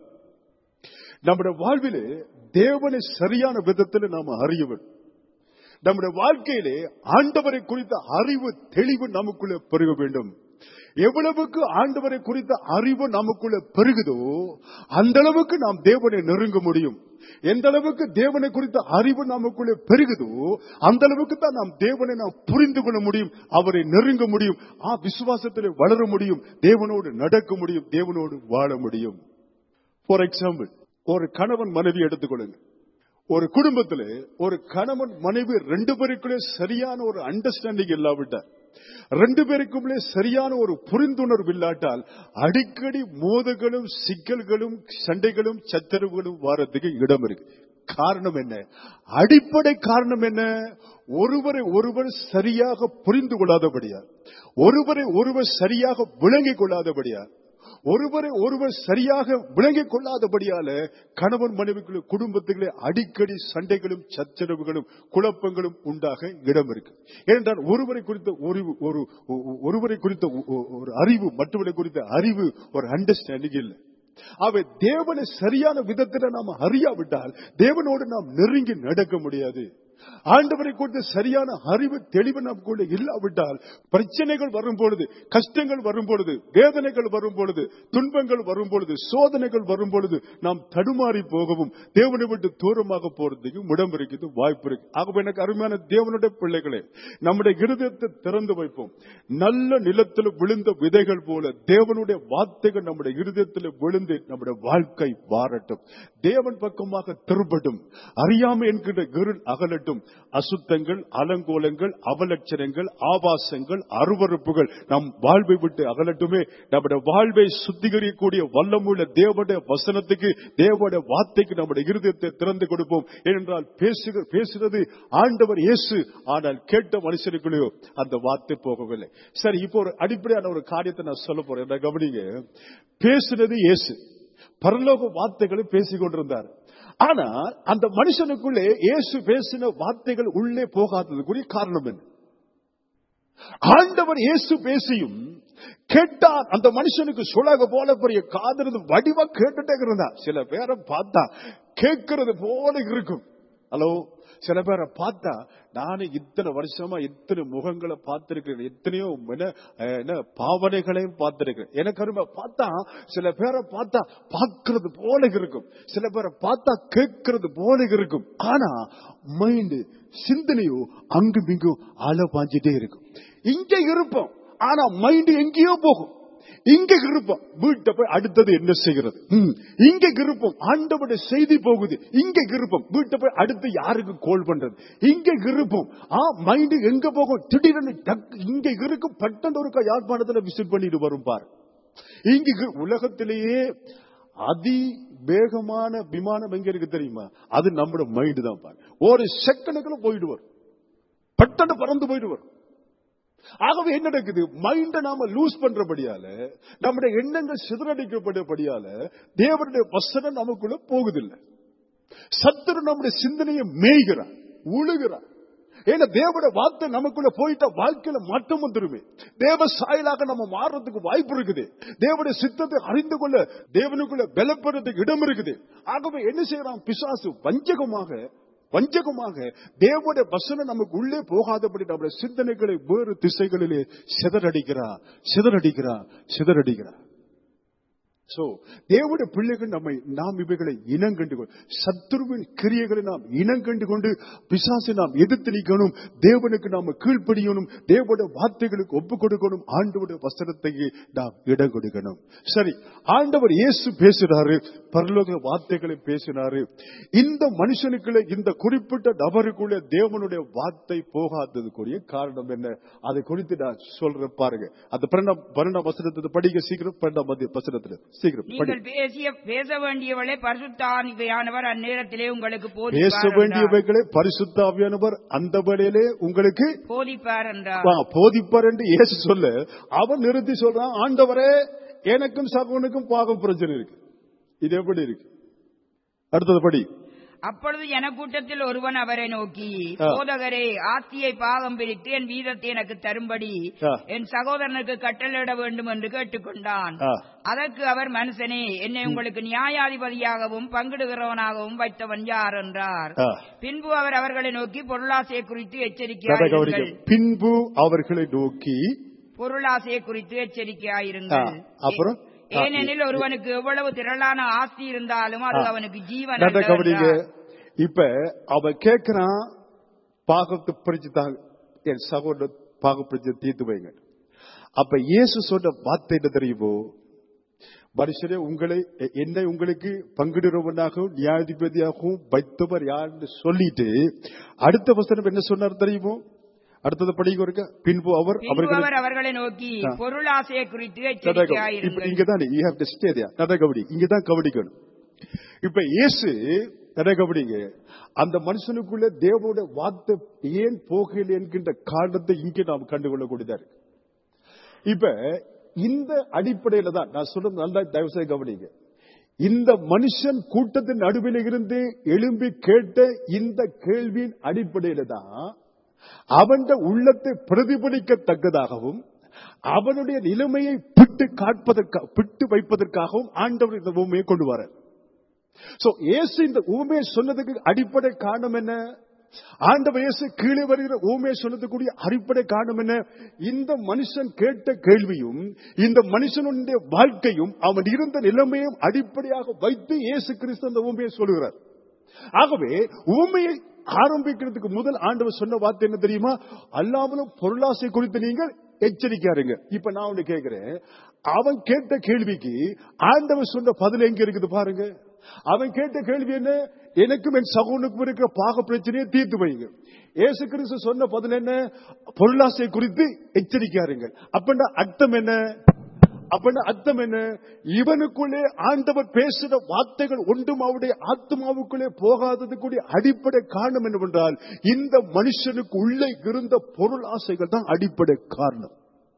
நம்முடைய வாழ்விலே தேவனை சரியான விதத்தில் நாம் அறிய வேண்டும் நம்முடைய வாழ்க்கையிலே ஆண்டவரை குறித்த அறிவு தெளிவு நமக்குள்ளே பெருக வேண்டும் எவ்வளவுக்கு ஆண்டவரை குறித்த அறிவு நமக்குள்ள பெருகுதோ அந்த அளவுக்கு நாம் தேவனை நெருங்க முடியும் எந்த அளவுக்கு தேவனை குறித்த அறிவு நமக்குள்ளே பெருகுதோ அந்த அளவுக்கு தான் நாம் தேவனை நாம் புரிந்து கொள்ள முடியும் அவரை நெருங்க முடியும் ஆ விசுவாசத்தில் வளர முடியும் தேவனோடு நடக்க முடியும் தேவனோடு வாழ முடியும் ஃபார் எக்ஸாம்பிள் ஒரு கணவன் மனைவி எடுத்துக்கொள்ளுங்க ஒரு குடும்பத்தில் ஒரு கணவன் மனைவி ரெண்டு பேருக்குள்ளே சரியான ஒரு அண்டர்ஸ்டாண்டிங் இல்லாவிட்டார் ரெண்டு பேருக்குள்ளே சரியான ஒரு புரிந்துணர்வு இல்லாட்டால் அடிக்கடி மோதல்களும் சிக்கல்களும் சண்டைகளும் சச்சரவுகளும் வாரத்துக்கு இடம் இருக்கு காரணம் என்ன அடிப்படை காரணம் என்ன ஒருவரை ஒருவர் சரியாக புரிந்து கொள்ளாதபடியா ஒருவரை ஒருவர் சரியாக விளங்கிக் கொள்ளாதபடியா ஒருவரை ஒருவர் சரியாக விளங்கிக் கொள்ளாதபடியால கணவன் மனைவிக்குள்ள குடும்பத்துகளே அடிக்கடி சண்டைகளும் சச்சரவுகளும் குழப்பங்களும் உண்டாக இடம் இருக்கு ஏனென்றால் ஒருவரை குறித்த ஒரு ஒரு ஒருவரை குறித்த ஒரு அறிவு மற்றவரை குறித்த அறிவு ஒரு அண்டர்ஸ்டாண்டிங் இல்லை அவை தேவனை சரியான விதத்தில் நாம் அறியாவிட்டால் தேவனோடு நாம் நெருங்கி நடக்க முடியாது ஆண்டவரை குறித்த சரியான அறிவு தெளிவு நமக்குள்ள இல்லாவிட்டால் பிரச்சனைகள் வரும் பொழுது கஷ்டங்கள் வரும் பொழுது வேதனைகள் வரும் பொழுது துன்பங்கள் வரும் பொழுது சோதனைகள் வரும் பொழுது நாம் தடுமாறி போகவும் தேவனை விட்டு தூரமாக போறதுக்கு முடம் இருக்குது வாய்ப்பு இருக்கு ஆகவே எனக்கு அருமையான தேவனுடைய பிள்ளைகளே நம்முடைய இருதயத்தை திறந்து வைப்போம் நல்ல நிலத்தில் விழுந்த விதைகள் போல தேவனுடைய வார்த்தைகள் நம்முடைய இருதயத்தில் விழுந்து நம்முடைய வாழ்க்கை வாரட்டும் தேவன் பக்கமாக திரும்பட்டும் அறியாமை என்கின்ற இருள் அகலட்டும் அசுத்தங்கள் அலங்கோலங்கள் அவலட்சணங்கள் ஆபாசங்கள் அருவறுப்புகள் நம் வாழ்வை விட்டு அகலட்டுமே நம்முடைய வாழ்வை சுத்திகரிக்கக்கூடிய வல்லமுள்ள தேவனுடைய வசனத்துக்கு தேவனுடைய வார்த்தைக்கு நம்முடைய இருதயத்தை திறந்து கொடுப்போம் ஏனென்றால் பேசுக பேசுறது ஆண்டவர் இயேசு ஆனால் கேட்ட மனுஷனுக்குள்ளேயோ அந்த வார்த்தை போகவில்லை சரி இப்போ ஒரு அடிப்படையான ஒரு காரியத்தை நான் சொல்ல போறேன் என்ன கவனிங்க பேசுனது இயேசு பரலோக வார்த்தைகளை பேசிக் கொண்டிருந்தார் ஆனால் அந்த மனுஷனுக்குள்ளே இயேசு பேசின வார்த்தைகள் உள்ளே போகாததுக்குரிய காரணம் என்ன ஆண்டவர் இயேசு பேசியும் கேட்டான் அந்த மனுஷனுக்கு சுலக போல பெரிய காதறது வடிவா கேட்டுட்டே இருந்தா சில பேரை பார்த்தா கேட்கறது போல இருக்கும் ஹலோ சில பேரை பார்த்தா நானும் இத்தனை வருஷமா இத்தனை முகங்களை பார்த்திருக்கிறேன் எத்தனையோ என்ன, என்ன பாவனைகளையும் பார்த்திருக்கிறேன் எனக்கு அருமை பார்த்தா சில பேரை பார்த்தா பார்க்கிறது போல இருக்கும் சில பேரை பார்த்தா கேட்கறது போல இருக்கும் ஆனா மைண்டு சிந்தனையோ அங்கும் இங்கும் அல பாஞ்சிட்டே இருக்கும் இங்க இருப்போம் ஆனா மைண்ட் எங்கேயோ போகும் இங்க இருப்போம் வீட்டை போய் அடுத்தது என்ன செய்கிறது ம். இங்க இருப்போம் ஆண்டவருடைய செய்தி போகுது இங்க இருப்போம் வீட்டை போய் அடுத்து யாருக்கு கோல் பண்றது இங்க இருப்போம் ஆ மைண்ட் எங்க போகும் திடீர்னு டக்- இங்க இருக்கும் பட்டன் ஒரு யாழ்ப்பாணத்துல விசிட் பண்ணிட்டு வரும் பாரு இங்க இரு- உலகத்திலேயே அதி வேகமான விமானம் எங்க இருக்கு தெரியுமா அது நம்மளோட மைண்ட் தான் பாரு ஒரு செகண்டுக்குள்ள போயிட்டு வரும் பட்டன பறந்து போயிட்டு வரும் ஆகவே என்ன நடக்குது மைண்ட நாம லூஸ் பண்றபடியால நம்முடைய எண்ணங்கள் சிதறடிக்கப்பட்டபடியால தேவனுடைய வசனம் நமக்குள்ள போகுதில்லை சத்துரு நம்முடைய சிந்தனையை மேய்கிறான் உழுகிறான் ஏன்னா தேவனுடைய வார்த்தை நமக்குள்ள போயிட்டா வாழ்க்கையில மாற்றம் வந்துருமே தேவ சாயலாக நம்ம மாறுறதுக்கு வாய்ப்பு இருக்குது தேவனுடைய சித்தத்தை அறிந்து கொள்ள தேவனுக்குள்ள பலப்படுறதுக்கு இடம் இருக்குது ஆகவே என்ன செய்யறான் பிசாசு வஞ்சகமாக வஞ்சகமாக தேவனுடைய வசனம் நமக்கு உள்ளே போகாதபடி நம்முடைய சிந்தனைகளை வேறு திசைகளிலே சிதறடிக்கிறா சிதறடிக்கிறா சிதறடிக்கிறா சோ தேவனுடைய பிள்ளைகள் நம்மை நாம் இவைகளை இனங்கண்டு கொண்டு சத்துருவின் கிரியைகளை நாம் இனங்கண்டு கொண்டு பிசாசை நாம் எதிர்த்து நிற்கணும் தேவனுக்கு நாம கீழ்ப்படியணும் தேவனுடைய வார்த்தைகளுக்கு ஒப்பு கொடுக்கணும் ஆண்டவருடைய வசனத்தை நாம் இடம் கொடுக்கணும் சரி ஆண்டவர் இயேசு பேசினாரு பரலோக வார்த்தைகளை பேசினாரு இந்த மனுஷனுக்குள்ள இந்த குறிப்பிட்ட நபருக்குள்ள தேவனுடைய வார்த்தை போகாததுக்குரிய காரணம் என்ன அதை குறித்து நான் சொல்றேன் பாருங்க அந்த பன்னெண்டாம் பன்னெண்டாம் வசனத்தை படிக்க சீக்கிரம் பன்னெண்டாம் மத்திய வசனத்துல சீக்கிரம் படி நீங்கள் பேசிய பேச வேண்டியவளை பரிசுத்தானிவையானவர் அந்நேரத்திலே உங்களுக்கு பேச போதிப்பார் என்றார். வேண்டியவைகளை பரிசுத்த ஆவியானவர் அந்த வேளையிலே உங்களுக்கு போதிப்பார் என்றார் வா, போதிப்பார் என்று இயேசு சொல்ல அவன் நிறுத்தி சொல்றான் ஆண்டவரே எனக்கும் சகோனுக்கும் பாகம் பிரச்சனை இருக்கு இது எப்படி இருக்கு அடுத்தது படி அப்பொழுது எனக்கூட்டத்தில் ஒருவன் அவரை நோக்கி ஆ. போதகரே ஆத்தியை பாகம் பிரித்து என் வீதத்தை எனக்கு தரும்படி ஆ. என் சகோதரனுக்கு கட்டளையிட வேண்டும் என்று கேட்டுக்கொண்டான் ஆ. அதற்கு அவர் மனுஷனே என்னை உங்களுக்கு நியாயாதிபதியாகவும் பங்கிடுகிறவனாகவும் வைத்தவன் யார் என்றார் ஆ. பின்பு அவர் அவர்களை நோக்கி பொருளாசையை குறித்து கதை எச்சரிக்கையாயிருங்கள் கவனிக்க பின்பு அவர்களை நோக்கி பொருளாசையை குறித்து எச்சரிக்கையாயிருங்கள் ஆ, அப்புறம்? ஏ- ஏனெனில் ஒருவனுக்கு எவ்வளவு திரளான ஆஸ்தி இருந்தாலும் அது ஆ. அவனுக்கு ஜீவன் கதை அல்ல கவனிங்க என்றார். இப்ப அவன் கேட்கிறான் பாகத்தை பிரிச்சு தாங்க என் சகோதரர் பாக பிரிச்சு தீர்த்து வைங்க அப்ப இயேசு சொன்ன வார்த்தை என்ன தெரியுமோ மனுஷரே உங்களை எ- என்னை உங்களுக்கு பங்கிடுறவனாகவும் நியாயாதிபதியாகவும் வைத்தவர் யாருன்னு சொல்லிட்டு அடுத்த வசனம் என்ன சொன்னார் தெரியுமோ அடுத்தது படிக்க இருக்க பின்பு அவர் பின்பு அவர்களை அவர் அவர்களை நோக்கி ஆ. பொருளாசையை குறித்து இப்ப எச்சரிக்கையாயிருங்கள் இங்கதான் you have to stay there நட கபடி இங்கதான் கவனிக்கணும் இப்ப இயேசு நட கபடிங்க அந்த மனுஷனுக்குள்ள தேவனுடைய வார்த்தை ஏன் போகல என்கின்ற காரணத்தை இங்கே நாம் கண்டுகொள்ளக்கூடியதா இருக்கு இப்ப இந்த அடிப்படையில தான் நான் சொல்றது நல்லா தயவு செய்து கவனிங்க இந்த மனுஷன் கூட்டத்தின் நடுவில் இருந்து எழும்பி கேட்ட இந்த கேள்வியின் அடிப்படையில தான் அவன் உள்ளத்தை பிரதிபலிக்கத்தக்கதாகவும் அவனுடைய நிலைமையை பிட்டு காட்பதற்கா பிட்டு வைப்பதற்காகவும் ஆண்டவர் இந்த பூமியை கொண்டு வர சோ இயேசு இந்த ஊமையை சொன்னதுக்கு அடிப்படை காரணம் என்ன ஆண்டவர் இயேசு கீழே வருகிற ஊமையை சொன்னதுக்குரிய அடிப்படை காரணம் என்ன இந்த மனுஷன் கேட்ட கேள்வியும் இந்த மனுஷனுடைய வாழ்க்கையும் அவன் இருந்த நிலைமையும் அடிப்படையாக வைத்து இயேசு கிறிஸ்து அந்த ஊமையை சொல்லுகிறார் ஆகவே ஊமையை ஆரம்பிக்கிறதுக்கு முதல் ஆண்டவர் சொன்ன வார்த்தை என்ன தெரியுமா அல்லாமலும் பொருளாசை குறித்து நீங்கள் எச்சரிக்காருங்க இப்ப நான் ஒண்ணு கேட்கிறேன் அவன் கேட்ட கேள்விக்கு ஆண்டவர் சொன்ன பதில் எங்க இருக்குது பாருங்க அவன் கேட்ட கேள்வி என்ன எனக்கும் என் சகோனுக்கும் இருக்கிற பாக பிரச்சனையை தீர்த்து வைங்க ஏசு கிறிஸ்து சொன்ன பதில் என்ன பொருளாசை குறித்து எச்சரிக்காருங்க அப்படின்னா அர்த்தம் என்ன அப்படின்னா அர்த்தம் என்ன இவனுக்குள்ளே ஆண்டவர் பேசுற வார்த்தைகள் ஒன்றும் அவருடைய ஆத்மாவுக்குள்ளே போகாததுக்குரிய அடிப்படை காரணம் என்னவென்றால் இந்த மனுஷனுக்கு உள்ளே இருந்த பொருள் ஆசைகள் தான் அடிப்படை காரணம்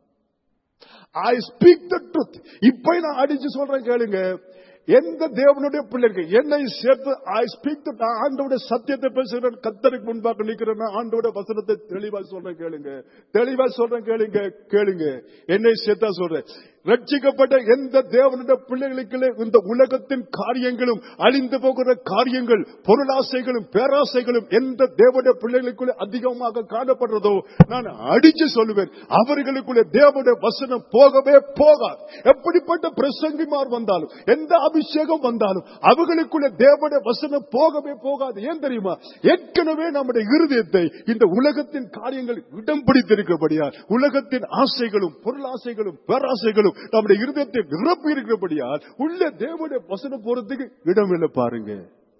ஐ ஸ்பீக் த ட்ரூத் இப்ப நான் அடிச்சு சொல்றேன் கேளுங்க எந்த தேவனுடைய பிள்ளைகள் என்னை சேர்த்து ஐ ஸ்பீக் த ஆண்டோட சத்தியத்தை பேசுகிறேன் கத்தருக்கு முன்பாக நிக்கிறேன் ஆண்டோட வசனத்தை தெளிவா சொல்றேன் கேளுங்க தெளிவா சொல்றேன் கேளுங்க கேளுங்க என்னை சேர்த்தா சொல்றேன் ரட்சிக்கப்பட்ட எந்த தேவனுடைய பிள்ளைகளுக்கு இந்த உலகத்தின் காரியங்களும் அழிந்து போகிற காரியங்கள் பொருளாசைகளும் பேராசைகளும் எந்த தேவனுடைய பிள்ளைகளுக்குள்ள அதிகமாக காணப்படுறதோ நான் அடிச்சு சொல்லுவேன் அவர்களுக்குள்ள தேவனுடைய வசனம் போகவே போகாது எப்படிப்பட்ட பிரசங்கிமார் வந்தாலும் எந்த அபிஷேகம் வந்தாலும் அவர்களுக்குள்ள தேவனுடைய வசனம் போகவே போகாது ஏன் தெரியுமா ஏற்கனவே நம்முடைய இருதயத்தை இந்த உலகத்தின் காரியங்கள் இடம் பிடித்திருக்கிறபடியா உலகத்தின் ஆசைகளும் பொருளாசைகளும் பேராசைகளும் முழுவதும் நம்முடைய இருதயத்தை நிரப்பி இருக்கிறபடியால் உள்ள தேவனுடைய வசனம் போறதுக்கு இடம் இல்லை பாருங்க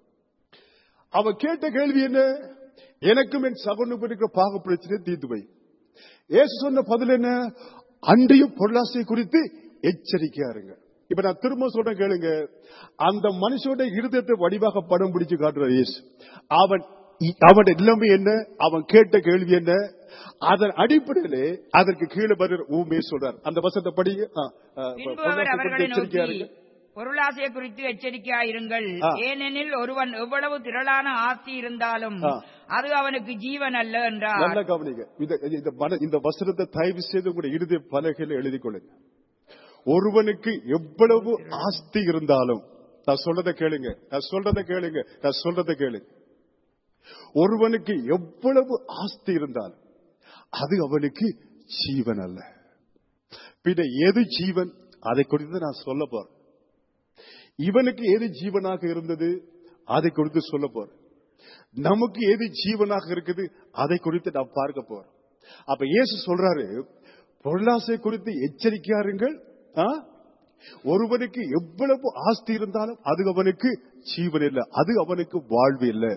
அவன் கேட்ட கேள்வி என்ன எனக்கும் என் சகோனுக்கும் இருக்கிற பாக பிரச்சனை தீர்த்து வை ஏசு சொன்ன பதில் என்ன அண்டையும் பொருளாசை குறித்து எச்சரிக்கையா இருங்க இப்ப நான் திரும்ப சொல்றேன் கேளுங்க அந்த மனுஷோட இருதயத்தை வடிவாக படம் பிடிச்சு காட்டுற இயேசு அவன் அவன் நிலைமை என்ன அவன் கேட்ட கேள்வி என்ன அதன் அடிப்படையிலே அதற்கு கீழே வருகிற ஊமே சொல்றார் அந்த வசத்தை படிங்க ஆ, ஆ, பின்பு பொருளாசை அவர் குறித்து அவர்களை எச்சரிக்கையா நோக்கி இருங்க பொருளாசை குறித்து எச்சரிக்கையாயிருங்கள் ஆ. ஏனெனில் ஒருவன் எவ்வளவு திரளான ஆஸ்தி இருந்தாலும் ஆ. அது அவனுக்கு ஜீவன் அல்ல என்றார் நல்ல கவனிங்க இந்த இந்த மன இந்த வசனத்தை தயவு செய்து உங்களுடைய இறுதி பலகையில் எழுதிக் கொள்ளுங்க ஒருவனுக்கு எவ்வளவு ஆஸ்தி இருந்தாலும் நான் சொல்றதை கேளுங்க நான் சொல்றதை கேளுங்க நான் சொல்றதை கேளுங்க ஒருவனுக்கு எவ்வளவு ஆஸ்தி இருந்தாலும் அது அவனுக்கு ஜீவன் அல்ல பின்ன எது ஜீவன் அதை குறித்து நான் சொல்ல போறேன் இவனுக்கு எது ஜீவனாக இருந்தது அதை குறித்து சொல்ல போறேன் நமக்கு எது ஜீவனாக இருக்குது அதை குறித்து நாம் பார்க்க போறோம் அப்ப இயேசு சொல்றாரு பொருளாசை குறித்து எச்சரிக்கையாருங்கள் ஆ? ஒருவனுக்கு எவ்வளவு ஆஸ்தி இருந்தாலும் அது அவனுக்கு ஜீவன் இல்லை அது அவனுக்கு வாழ்வு இல்லை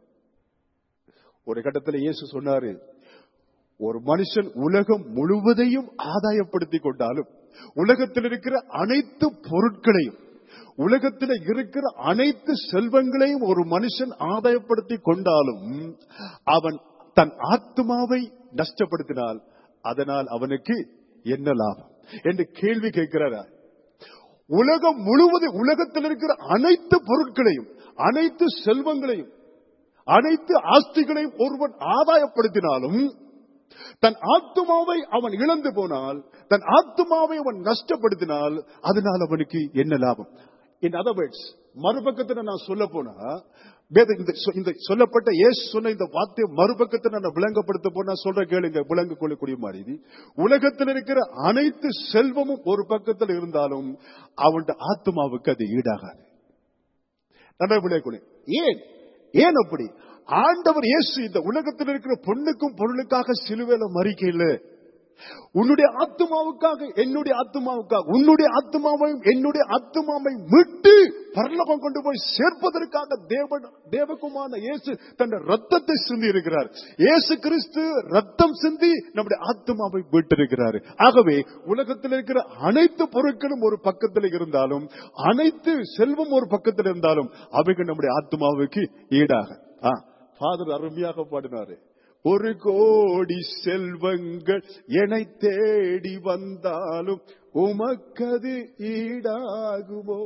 ஒரு கட்டத்தில் இயேசு சொன்னாரு ஒரு மனுஷன் உலகம் முழுவதையும் ஆதாயப்படுத்திக் கொண்டாலும் உலகத்தில் இருக்கிற அனைத்து பொருட்களையும் உலகத்தில் இருக்கிற அனைத்து செல்வங்களையும் ஒரு மனுஷன் ஆதாயப்படுத்திக் கொண்டாலும் அவன் தன் ஆத்மாவை நஷ்டப்படுத்தினால் அதனால் அவனுக்கு என்ன லாபம் என்று கேள்வி கேட்கிறாரா உலகம் முழுவதும் உலகத்தில் இருக்கிற அனைத்து பொருட்களையும் அனைத்து செல்வங்களையும் அனைத்து ஆஸ்திகளையும் ஒருவன் ஆதாயப்படுத்தினாலும் தன் ஆத்மாவை அவன் இழந்து போனால் தன் ஆத்மாவை அவன் நஷ்டப்படுத்தினால் அதனால் அவனுக்கு என்ன லாபம் இன் அதர் வேர்ட்ஸ் மறுபக்கத்தில் நான் சொல்ல போனா வேத இந்த சொ- இந்த சொல்லப்பட்ட இயேசு சொன்ன இந்த வார்த்தையை மறுபக்கத்தில் நான் விளங்கப்படுத்த போனா சொல்ற கேளுங்க விளங்க கொள்ளக்கூடிய மாதிரி இது. உலகத்தில் இருக்கிற அனைத்து செல்வமும் ஒரு பக்கத்தில் இருந்தாலும் அவனுடைய ஆத்மாவுக்கு அது ஈடாகாது நல்லா விளையாட ஏன் ஏன் அப்படி ஆண்டவர் இயேசு இந்த உலகத்தில் இருக்கிற பொண்ணுக்கும் பொருளுக்காக சிலுவையில மறிக்கல உன்னுடைய ஆத்மாவுக்காக என்னுடைய ஆத்மாவுக்காக உன்னுடைய ஆத்மாவையும் என்னுடைய ஆத்மாவை மீட்டு பரலோகம் கொண்டு போய் சேர்ப்பதற்காக தேவன் தேவகுமான இயேசு தன் ரத்தத்தை சிந்தி இருக்கிறார் இயேசு கிறிஸ்து ரத்தம் சிந்தி நம்முடைய ஆத்மாவை மீட்டிருக்கிறார் ஆகவே உலகத்தில் இருக்கிற அனைத்து பொருட்களும் ஒரு பக்கத்தில் இருந்தாலும் அனைத்து செல்வம் ஒரு பக்கத்தில் இருந்தாலும் அவைகள் நம்முடைய ஆத்மாவுக்கு ஈடாக ஃபாதர் அருமையாக பாடினாரு ஒரு கோடி செல்வங்கள் என்னை தேடி வந்தாலும் உமக்கது ஈடாகுமோ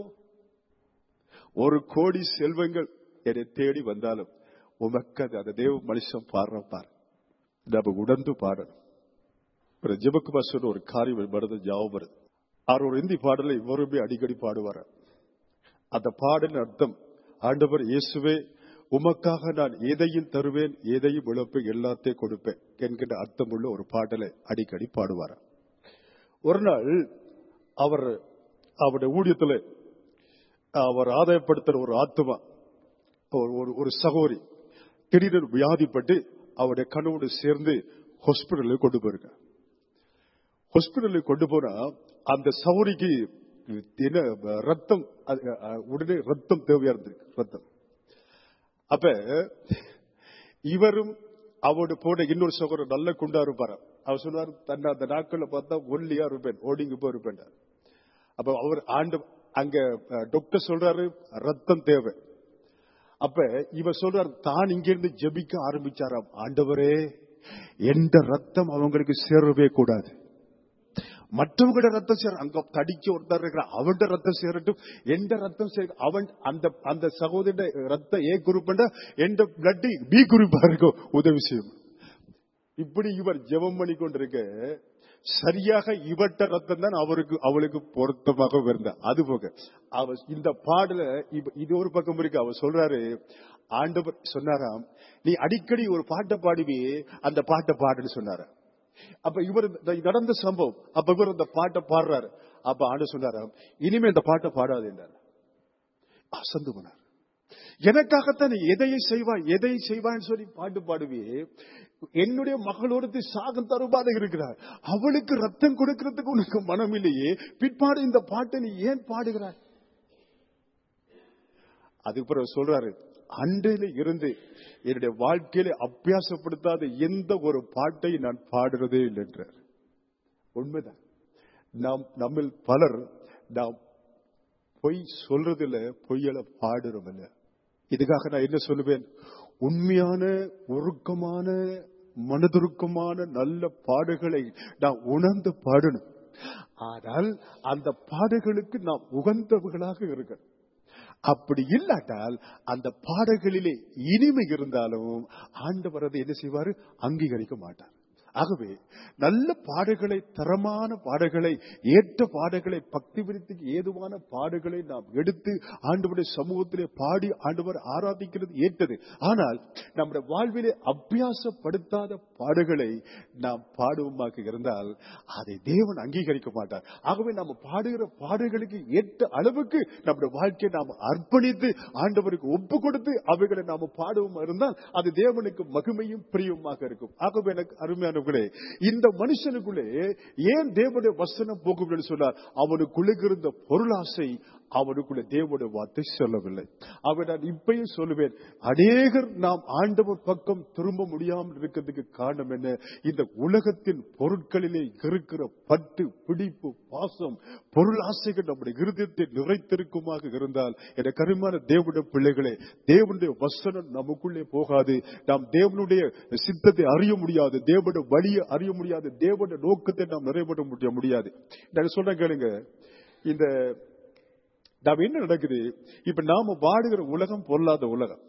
ஒரு கோடி செல்வங்கள் என்னை தேடி வந்தாலும் உமக்கது அந்த தேவ மனுஷன் பாடுற பாரு நம்ம உணர்ந்து பாடணும் ஒரு ஜெபக்குமார் சொன்ன ஒரு காரியம் வருது ஞாபகம் வருது அவர் ஒரு இந்தி பாடலை இவருமே அடிக்கடி பாடுவார் அந்த பாடலின் அர்த்தம் ஆண்டவர் இயேசுவே உமக்காக நான் எதையும் தருவேன் எதையும் இழப்பேன் எல்லாத்தையும் கொடுப்பேன் என்கின்ற அர்த்தமுள்ள ஒரு பாடலை அடிக்கடி பாடுவார் ஒரு நாள் அவர் அவருடைய ஊழியத்தில் அவர் ஆதாயப்படுத்துற ஒரு ஆத்மா ஒரு- ஒரு ஒரு சகோரி திடீரென வியாதிப்பட்டு அவருடைய கணவோடு சேர்ந்து ஹாஸ்பிட்டலுக்கு கொண்டு போயிருக்க ஹாஸ்பிட்டலுக்கு கொண்டு போனா அந்த சௌரிக்கு என்ன ரத்தம் அது, அஹ், உடனே ரத்தம் தேவையா இருந்திருக்கு ரத்தம் அப்ப இவரும் அவரோட போன இன்னொரு சகோதரர் நல்ல குண்டா இருப்பாரு அவர் சொன்னார் தன்னை அந்த நாட்கள்ல பார்த்தா ஒல்லியா இருப்பேன் ஓடிங்க போய் இருப்பேன் அப்ப அவர் ஆண்டு அங்க அஹ், டாக்டர் சொல்றாரு ரத்தம் தேவை அப்ப இவர் சொல்றார் தான் இங்கிருந்து ஜெபிக்க ஆரம்பிச்சாராம் ஆண்டவரே எந்த ரத்தம் அவங்களுக்கு சேரவே கூடாது மற்றவங்களோட ரத்தம் சேர அங்க தடிக்க ஒருத்தர் இருக்கிற அவன் ரத்தம் சேரட்டும் எந்த ரத்தம் சேர அவன் அந்த அந்த சகோதர ரத்தம் ஏ குரூப் எந்த பிளட் பி குரூப்பா இருக்கும் உதவி செய்யும் இப்படி இவர் ஜெபம் பண்ணி கொண்டிருக்க சரியாக இவட்ட ரத்தம் தான் அவருக்கு அவளுக்கு பொருத்தமாக இருந்தா அது போக அவர் இந்த பாடல இப்ப இது ஒரு பக்கம் இருக்கு அவர் சொல்றாரு ஆண்டவர் சொன்னாராம் நீ அடிக்கடி ஒரு பாட்டை பாடுவி அந்த பாட்டை பாடுன்னு சொன்னாரு அப்ப இவர் இந்த நடந்த சம்பவம் அப்ப இவர் அந்த பாட்டை பாடுறாரு அப்ப ஆண்டு சொன்னாராம் இனிமே இந்த பாட்டை பாடாது என்றார் அசந்து போனார் எனக்காகத்தான் நீ எதையை செய்வாய் எதை செய்வான்னு சொல்லி பாட்டு பாடுவே என்னுடைய மகளோடு சாகம் தருபாத இருக்கிறார் அவளுக்கு ரத்தம் கொடுக்கிறதுக்கு உனக்கு மனம் இல்லையே பிற்பாடு இந்த பாட்டை நீ ஏன் பாடுகிறாய் அதுக்கு பிறகு சொல்றாரு அன்றையில இருந்து என்னுடைய வாழ்க்கையில அபியாசப்படுத்தாத எந்த ஒரு பாட்டை நான் பாடுறதே இல்லை என்றார் உண்மைதான் நாம் நம்மில் பலர் நாம் பொய் சொல்றதில்ல பொய்யல பாடுறதில்ல இதுக்காக நான் என்ன சொல்லுவேன் உண்மையான உருக்கமான மனதுருக்கமான நல்ல பாடுகளை நாம் உணர்ந்து பாடணும் ஆனால் அந்த பாடுகளுக்கு நாம் உகந்தவர்களாக இருக்கணும் அப்படி இல்லாட்டால் அந்த பாடல்களிலே இனிமை இருந்தாலும் ஆண்டவர் அதை என்ன செய்வாரு அங்கீகரிக்க மாட்டார் ஆகவே நல்ல பாடல்களை தரமான பாடல்களை ஏற்ற பாடல்களை பக்தி விருத்திக்கு ஏதுவான பாடல்களை நாம் எடுத்து ஆண்டவருடைய சமூகத்திலே பாடி ஆண்டவர் ஆராதிக்கிறது ஏற்றது ஆனால் நம்முடைய வாழ்விலே அபியாசப்படுத்தாத பாடுகளை நாம் பாடுவோமாக இருந்தால் அதை தேவன் அங்கீகரிக்க மாட்டார் ஆகவே நாம் பாடுகிற பாடுகளுக்கு ஏற்ற அளவுக்கு நம்முடைய வாழ்க்கையை நாம் அர்ப்பணித்து ஆண்டவருக்கு ஒப்பு கொடுத்து அவைகளை நாம் பாடுவோமா இருந்தால் அது தேவனுக்கு மகிமையும் பிரியமாக இருக்கும் ஆகவே எனக்கு அருமையானவர்களே இந்த மனுஷனுக்குள்ளே ஏன் தேவனுடைய வசனம் போகும் என்று சொன்னார் அவனுக்குள்ளே இருந்த பொருளாசை அவனுக்குள்ள தேவனுடைய வார்த்தை சொல்லவில்லை அவன் நான் இப்பயும் சொல்லுவேன் அநேகர் நாம் ஆண்டவர் பக்கம் திரும்ப முடியாமல் இருக்கிறதுக்கு காரணம் என்ன இந்த உலகத்தின் பொருட்களிலே இருக்கிற பட்டு பிடிப்பு பாசம் பொருளாசைகள் நம்முடைய இருதயத்தை நிறைத்திருக்குமாக இருந்தால் என கருமான தேவனுடைய பிள்ளைகளே தேவனுடைய வசனம் நமக்குள்ளே போகாது நாம் தேவனுடைய சித்தத்தை அறிய முடியாது தேவனுடைய வழியை அறிய முடியாது தேவனுடைய நோக்கத்தை நாம் நிறைவேற்ற முடிய முடியாது நான் சொல்றேன் கேளுங்க இந்த நாம என்ன நடக்குது இப்ப நாம வாடுகிற உலகம் பொருளாத உலகம்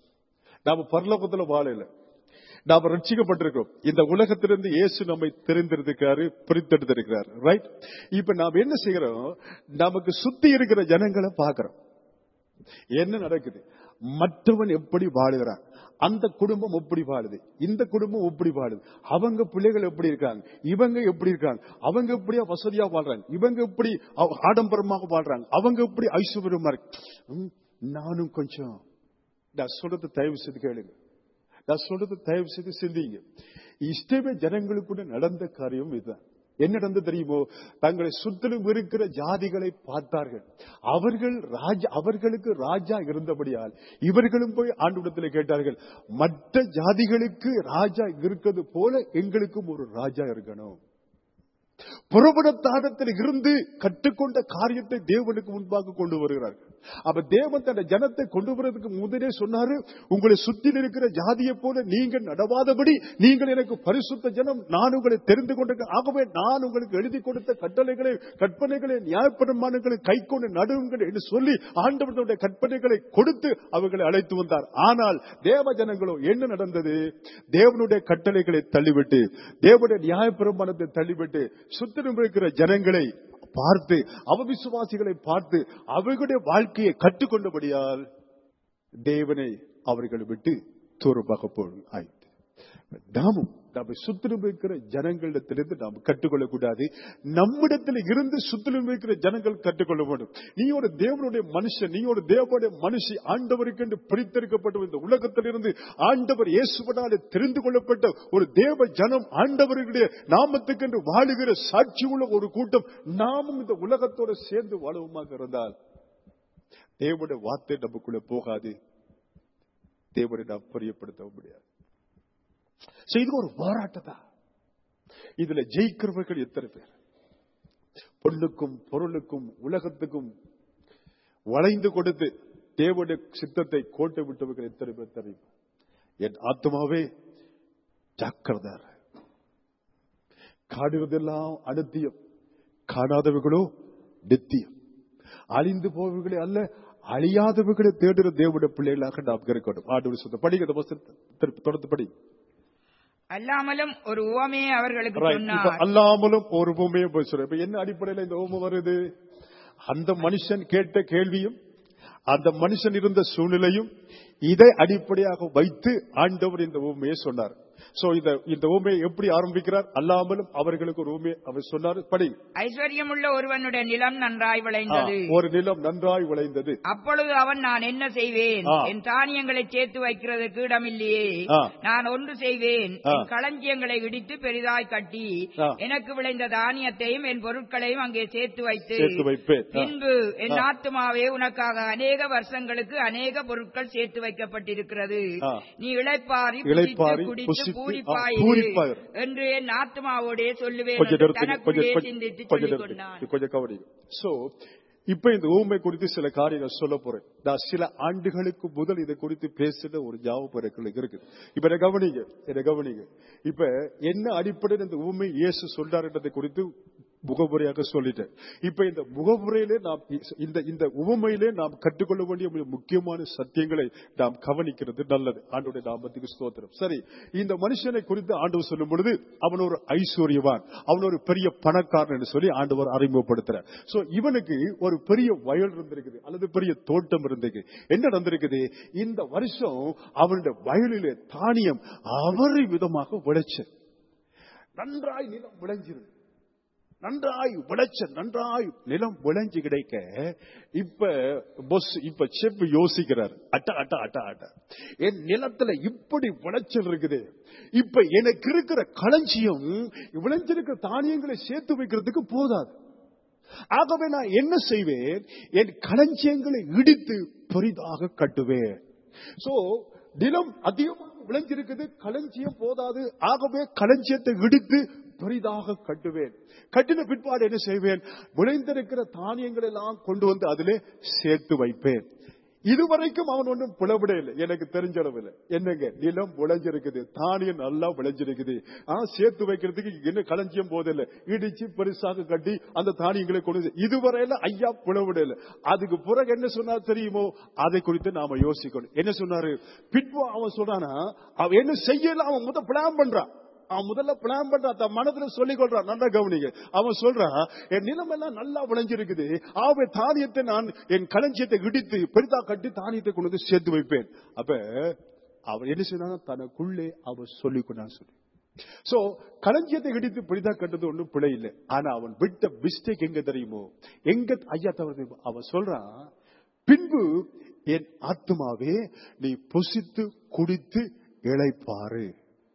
நாம பரலோகத்துல வாழல நாம ரட்சிக்கப்பட்டிருக்கோம் இந்த உலகத்திலிருந்து இயேசு நம்மை தெரிந்திருக்காரு பிரித்தெடுத்திருக்கிறார் ரைட் இப்ப நாம் என்ன செய்கிறோம் நமக்கு சுத்தி இருக்கிற ஜனங்களை பார்க்கிறோம் என்ன நடக்குது மற்றவன் எப்படி வாழுகிறான் அந்த குடும்பம் எப்படி வாழுது இந்த குடும்பம் எப்படி வாழுது அவங்க பிள்ளைகள் எப்படி இருக்காங்க இவங்க எப்படி இருக்காங்க அவங்க எப்படியா வசதியா வாழ்றாங்க இவங்க எப்படி அவ- ஆடம்பரமாக வாழ்றாங்க அவங்க எப்படி ஐஸ்வர்யமா இருக்கு ம், நானும் கொஞ்சம் நான் சொல்றது தயவு செய்து கேளுங்க நான் சொல்றது தயவு செய்து சிந்திங்க இஷ்டமே ஜனங்களுக்குள்ள நடந்த காரியம் இதுதான் என்ன நடந்து தெரியுமோ தங்களை சுற்றிலும் இருக்கிற ஜாதிகளை பார்த்தார்கள் அவர்கள் ராஜா அவர்களுக்கு ராஜா இருந்தபடியால் இவர்களும் போய் ஆண்டுடத்தில் கேட்டார்கள் மற்ற ஜாதிகளுக்கு ராஜா இருக்கிறது போல எங்களுக்கும் ஒரு ராஜா இருக்கணும் புறப்படத்தாடத்தில் இருந்து கற்றுக்கொண்ட காரியத்தை தேவனுக்கு முன்பாக கொண்டு வருகிறார்கள் அப்ப தேவன் தன் ஜனத்தை கொண்டு வருவதற்கு முதலே சொன்னாரு உங்களை சுற்றில் இருக்கிற ஜாதியை போல நீங்கள் நடவாதபடி நீங்கள் எனக்கு பரிசுத்த ஜனம் நான் உங்களை தெரிந்து கொண்ட ஆகவே நான் உங்களுக்கு எழுதி கொடுத்த கட்டளைகளை கற்பனைகளை நியாயப்பிரமாணங்களை கை கொண்டு நடுவுங்கள் என்று சொல்லி ஆண்டவர்களுடைய கற்பனைகளை கொடுத்து அவர்களை அழைத்து வந்தார் ஆனால் தேவ ஜனங்களோ என்ன நடந்தது தேவனுடைய கட்டளைகளை தள்ளிவிட்டு தேவனுடைய நியாயப்பிரமாணத்தை தள்ளிவிட்டு சுத்திலும் இருக்கிற ஜனங்களை பார்த்து அவவிசுவாசிகளை பார்த்து அவர்களுடைய வாழ்க்கையை கற்றுக்கொண்டபடியால் தேவனை அவர்களை விட்டு தூரமாக போல் ஆயிற்று நாமும் நம்ம சுத்திலும் இருக்கிற ஜனங்களிடத்திலிருந்து நாம் கற்றுக்கொள்ளக்கூடாது நம்மிடத்தில் இருந்து சுத்திலும் இருக்கிற ஜனங்கள் கற்றுக்கொள்ள வேண்டும் நீ ஒரு தேவனுடைய மனுஷன் நீ ஒரு தேவனுடைய மனுஷி ஆண்டவருக்கு என்று பிரித்தெடுக்கப்பட்ட இந்த உலகத்திலிருந்து ஆண்டவர் இயேசுவனாலே தெரிந்து கொள்ளப்பட்ட ஒரு தேவ ஜனம் ஆண்டவர்களுடைய நாமத்துக்கு என்று வாழுகிற சாட்சி உள்ள ஒரு கூட்டம் நாமும் இந்த உலகத்தோடு சேர்ந்து வாழுவோமாக இருந்தால் தேவனுடைய வார்த்தை நமக்குள்ள போகாது தேவனை நாம் பிரியப்படுத்த முடியாது So, இது ஒரு போராட்டத்தா இதுல ஜெயிக்கிறவர்கள் எத்தனை பேர் பொண்ணுக்கும் பொருளுக்கும் உலகத்துக்கும் வளைந்து கொடுத்து தேவனுடைய சித்தத்தை கோட்டை விட்டவர்கள் எத்தனை பேர் தெரியும் என் ஆத்மாவே ஜாக்கிரதார் காடுவதெல்லாம் அனுத்தியம் காணாதவர்களோ நித்தியம் அழிந்து போவர்களே அல்ல அழியாதவர்களை தேடுற தேவனுடைய பிள்ளைகளாக நாம் இருக்கணும் ஆண்டு சொந்த படிக்கிற தொடர்ந்து படி அல்லாமலும் ஒரு உவமையை அவர்களுக்கு Right. இப்ப சொன்னார் அல்லாமலும் ஒரு உண்மையை போய் சொல்றேன் இப்ப என்ன அடிப்படையில் இந்த உண்மை வருது அந்த மனுஷன் கேட்ட கேள்வியும் அந்த மனுஷன் இருந்த சூழ்நிலையும் இதை அடிப்படையாக வைத்து ஆண்டவர் இந்த உண்மையை சொன்னார் சோ இந்த இந்த ஊமையை எப்படி ஆரம்பிக்கிறார் அல்லாமலும் அவர்களுக்கு ஒரு ஊமையை அவர் சொன்னார் படி ஐஸ்வர்யமுள்ள ஒருவனுடைய நிலம் நன்றாய் ஆ, விளைந்தது ஒரு நிலம் நன்றாய் விளைந்தது அப்பொழுது அவன் நான் என்ன செய்வேன் ஆ. என் தானியங்களை சேர்த்து வைக்கிறதுக்கு இடமில்லையே ஆ. நான் ஒன்று செய்வேன் ஆ. என் களஞ்சியங்களை இடித்து பெரிதாய் கட்டி ஆ. எனக்கு விளைந்த தானியத்தையும் என் பொருட்களையும் அங்கே சேர்த்து வைத்து சேர்த்து வைப்பேன் ஆ. பின்பு என் ஆ. ஆத்துமாவே உனக்காக அநேக வருஷங்களுக்கு அநேக பொருட்கள் சேர்த்து வைக்கப்பட்டிருக்கிறது ஆ. நீ இளைப்பாரி இளைப்பாறி, புசித்து குடித்து புசித்து, ஆ, பூரிப்பாயிரு பூரிப்பாயிரு. என்று என் ஆத்மாவோடே சொல்லுவேன் கொஞ்சம் என்று நிறுத்துங்க, தனக்குள்ளே கொஞ்சம் சிந்தித்து கொஞ்சம் சொல்லிக் நிறுத்துங்க. கொண்டான் கொஞ்சம் கவனிங்க சோ இப்ப இந்த ஊமை குறித்து சில காரியங்கள் சொல்ல போறேன் நான் சில ஆண்டுகளுக்கு முதல் இதை குறித்து பேசின ஒரு ஞாபகம் இருக்கு இப்ப என்ன கவனிங்க என்ன கவனிங்க இப்ப என்ன அடிப்படையில் இந்த ஊமை இயேசு சொல்றாருன்றதை குறித்து முகமுறையாக சொல்லிட்டேன் இப்ப இந்த முகமுறையிலே நாம் இந்த இந்த உவமையிலே நாம் கற்றுக்கொள்ள வேண்டிய மிக முக்கியமான சத்தியங்களை நாம் கவனிக்கிறது நல்லது ஆண்டோடைய நாமத்துக்கு ஸ்தோத்திரம் சரி இந்த மனுஷனை குறித்து ஆண்டவர் சொல்லும் பொழுது அவன் ஒரு ஐஸ்வர்யவான் அவன் ஒரு பெரிய பணக்காரன் என்று சொல்லி ஆண்டவர் அறிமுகப்படுத்துறார் சோ இவனுக்கு ஒரு பெரிய வயல் இருந்திருக்குது அல்லது பெரிய தோட்டம் இருந்திருக்கு என்ன நடந்திருக்குது இந்த வருஷம் அவனுடைய வயலிலே தானியம் அவரி விதமாக விளைச்சு நன்றாய் நிலம் விளைஞ்சிருக்கு நன்றாய் விளைச்ச நன்றாய் நிலம் விளைஞ்சு கிடைக்க இப்ப பொஸ் இப்ப செப் யோசிக்கிறார் அட்ட அட்ட அட்ட அட்ட என் நிலத்துல இப்படி விளைச்சல் இருக்குது இப்ப எனக்கு இருக்கிற களஞ்சியம் விளைஞ்சிருக்கிற தானியங்களை சேர்த்து வைக்கிறதுக்கு போதாது ஆகவே நான் என்ன செய்வேன் என் களஞ்சியங்களை இடித்து பெரிதாக கட்டுவேன் சோ நிலம் அதிகமாக விளைஞ்சிருக்குது களஞ்சியம் போதாது ஆகவே களஞ்சியத்தை இடித்து பெரிதாக கட்டுவேன் கட்டின பிற்பாடு என்ன செய்வேன் விளைந்திருக்கிற தானியங்கள் எல்லாம் கொண்டு வந்து அதிலே சேர்த்து வைப்பேன் இதுவரைக்கும் அவன் ஒன்றும் புலவிட இல்லை எனக்கு தெரிஞ்ச அளவில் என்னங்க நிலம் விளைஞ்சிருக்குது தானியம் நல்லா விளைஞ்சிருக்குது ஆ சேர்த்து வைக்கிறதுக்கு என்ன களஞ்சியம் போதில்லை இடிச்சு பெருசாக கட்டி அந்த தானியங்களை கொண்டு வந்து- இதுவரையில ஐயா புலவிட இல்லை அதுக்கு பிறகு என்ன சொன்னார் தெரியுமோ அதை குறித்து நாம யோசிக்கணும் என்ன சொன்னாரு பின்பு அவன் சொன்னானா அவன் என்ன செய்யல அவன் முத பிளான் பண்றான் அவன் முதல்ல பிளான் பண்றான் தன் மனதுல சொல்லிக் கொள்றான் நல்லா கவனிங்க அவன் சொல்றான் என் நிலம் எல்லாம் நல்லா விளைஞ்சிருக்குது ஆவே தானியத்தை நான் என் களஞ்சியத்தை இடித்து பெரிதா கட்டி தானியத்தை கொண்டு வந்து சேர்த்து வைப்பேன் அப்ப அவன் என்ன செய்யறான் தனக்குள்ளே அவன் சொல்லிக் கொண்டான் சொல்லி சோ களஞ்சியத்தை இடித்து பெரிதா கட்டது ஒண்ணும் பிழை இல்லை ஆனா அவன் விட்ட மிஸ்டேக் எங்க தெரியுமோ எங்க ஐயா தவறு தெரியுமோ? அவன் சொல்றான் பின்பு என் ஆத்துமாவே நீ புசித்து குடித்து இளைப்பாரு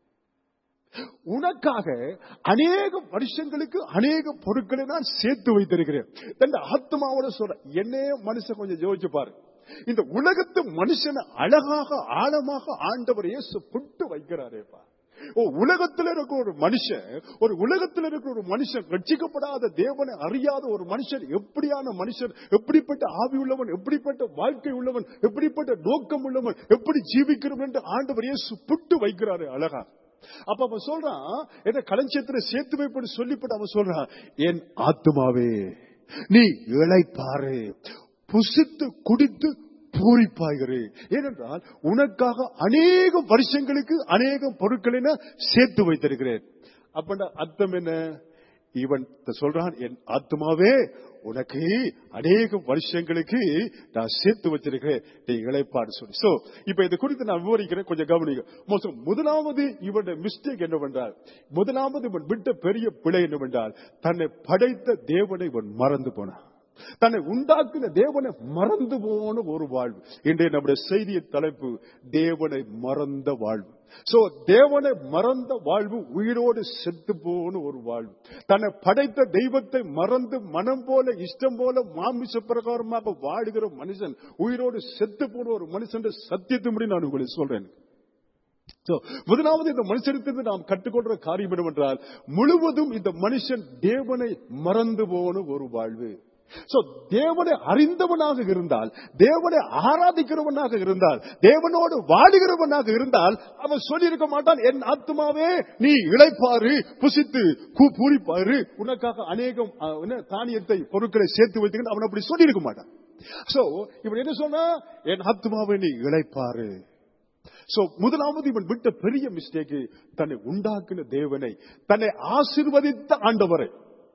உனக்காக அநேக வருஷங்களுக்கு அநேக பொருட்களை நான் சேர்த்து வைத்திருக்கிறேன் இந்த ஆத்மாவோட சொல்ற என்னையே மனுஷன் கொஞ்சம் யோசிச்சு பாரு இந்த உலகத்து மனுஷனை அழகாக ஆழமாக ஆண்டவர் இயேசு புட்டு வைக்கிறாரேப்பா ஓ உலகத்தில் இருக்கிற ஒரு மனுஷன் ஒரு உலகத்தில் இருக்கிற ஒரு மனுஷன் ரட்சிக்கப்படாத தேவனை அறியாத ஒரு மனுஷன் எப்படியான மனுஷன் எப்படிப்பட்ட ஆவி உள்ளவன் எப்படிப்பட்ட வாழ்க்கை உள்ளவன் எப்படிப்பட்ட நோக்கம் உள்ளவன் எப்படி ஜீவிக்கிறவன் என்று ஆண்டவர் இயேசு புட்டு வைக்கிறாரு அழகா அப்ப அவன் சொல்றான் என்ன களஞ்சியத்துல சேர்த்து வைப்பது சொல்லிப்பட்டு அவன் சொல்றான் என் ஆத்துமாவே நீ இளைப்பாரு புசித்து குடித்து பூரிப்பாயிரு ஏனென்றால் உனக்காக அநேக வருஷங்களுக்கு அநேக பொருட்களை நான் சேர்த்து வைத்திருக்கிறேன் அப்ப அர்த்தம் என்ன இவன் சொல்றான் என் ஆத்மாவே உனக்கு அநேக வருஷங்களுக்கு நான் சேர்த்து வச்சிருக்கிறேன் நீ இழைப்பாடு சொல்லி சோ இப்ப இது குறித்து நான் விவரிக்கிறேன் கொஞ்சம் கவனிங்க மோசம் முதலாவது இவனுடைய மிஸ்டேக் என்னவென்றால் முதலாவது இவன் விட்ட பெரிய பிழை என்னவென்றால் தன்னை படைத்த தேவனை இவன் மறந்து போனான் தன்னை உண்டாக்கின தேவனை மறந்து போன ஒரு வாழ்வு இன்றைய நம்முடைய செய்திய தலைப்பு தேவனை மறந்த வாழ்வு சோ தேவனை மறந்த வாழ்வு உயிரோடு செத்து போன ஒரு வாழ்வு தன்னை படைத்த தெய்வத்தை மறந்து மனம் போல இஷ்டம் போல மாமிச பிரகாரமாக வாழுகிற மனுஷன் உயிரோடு செத்து போன ஒரு மனுஷன் சத்தியத்தும்படி நான் உங்களுக்கு சொல்றேன் So, முதலாவது இந்த மனுஷனிலிருந்து நாம் கற்றுக்கொள்ற காரியம் என்னவென்றால் முழுவதும் இந்த மனுஷன் தேவனை மறந்து போன ஒரு வாழ்வு சோ தேவனை அறிந்தவனாக இருந்தால் தேவனை ஆராதிக்கிறவனாக இருந்தால் தேவனோடு வாடுகிறவனாக இருந்தால் அவன் சொல்லியிருக்க மாட்டான் என் ஆத்மாவே நீ இளைப்பாரு புசித்து கூ- பூரிப்பாரு உனக்காக அநேகம் அஹ், என்ன, தானியத்தை பொருட்களை சேர்த்து வைத்துக்கிட்டு அவன் அப்படி சொல்லியிருக்க மாட்டான் சோ இவன் என்ன சொன்னா என் ஆத்மாவை நீ இளைப்பாரு சோ முதலாவது இவன் விட்ட பெரிய மிஸ்டேக் தன்னை உண்டாக்கின தேவனை தன்னை ஆசிர்வதித்த ஆண்டவரை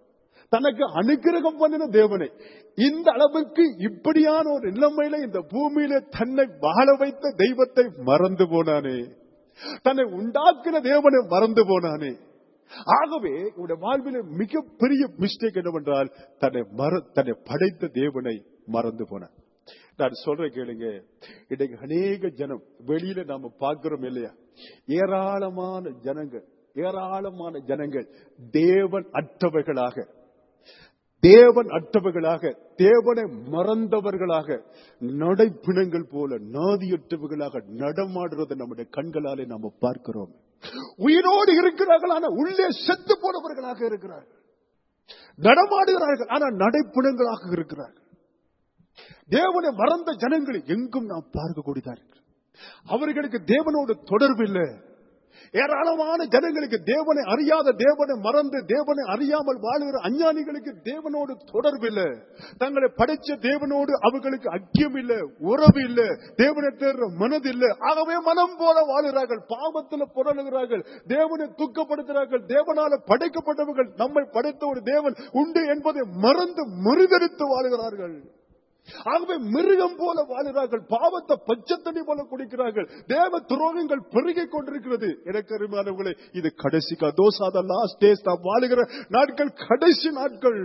தனக்கு அனுக்கிரகம் பண்ணின தேவனை இந்த அளவுக்கு இப்படியான ஒரு நிலைமையில இந்த பூமியில தன்னை வாழ வைத்த தெய்வத்தை மறந்து போனானே தன்னை உண்டாக்கின தேவனை மறந்து போனானே ஆகவே உடைய வாழ்வில் மிகப்பெரிய மிஸ்டேக் என்னவென்றால் தன்னை மற தன்னை படைத்த தேவனை மறந்து போனான் நான் சொல்றேன் கேளுங்க இன்னைக்கு அநேக ஜனம் வெளியில நாம பார்க்கிறோம் இல்லையா ஏராளமான ஜனங்கள் ஏராளமான ஜனங்கள் தேவன் அற்றவர்களாக தேவன் அற்றவர்களாக தேவனை மறந்தவர்களாக நடைப்பிணங்கள் போல நாதியற்றவர்களாக நடமாடுறதை நம்முடைய கண்களாலே நாம பார்க்கிறோம் உயிரோடு இருக்கிறார்கள் ஆனா உள்ளே செத்து போனவர்களாக இருக்கிறார்கள் நடமாடுகிறார்கள் ஆனா நடைப்பிணங்களாக இருக்கிறார்கள் தேவனை மறந்த ஜனங்களை எங்கும் நாம் பார்க்கக்கூடியதா இருக்கிறது அவர்களுக்கு தேவனோடு தொடர்பு இல்லை ஏராளமான ஜனங்களுக்கு தேவனை அறியாத தேவனை மறந்து தேவனை அறியாமல் வாழுகிற அஞ்ஞானிகளுக்கு தேவனோடு தொடர்பு இல்லை தங்களை படைச்ச தேவனோடு அவர்களுக்கு ஐக்கியம் இல்லை உறவு இல்லை தேவனை தேடுற மனது இல்லை ஆகவே மனம் போல வாழுகிறார்கள் பாவத்தில் புரளுகிறார்கள் தேவனை துக்கப்படுத்துகிறார்கள் தேவனால படைக்கப்பட்டவர்கள் நம்மை படைத்த ஒரு தேவன் உண்டு என்பதை மறந்து முருகெடுத்து வாழுகிறார்கள் ஆகவே மிருகம் போல வாழுகிறார்கள் பாவத்தை பச்சை தண்ணி போல குடிக்கிறார்கள் தேவ துரோகங்கள் பெருகிக் கொண்டிருக்கிறது எனக்கு அருமையானவர்களே இது கடைசி தோசாத லாஸ்ட் டேஸ் நாம் வாழுகிற நாட்கள் கடைசி நாட்கள்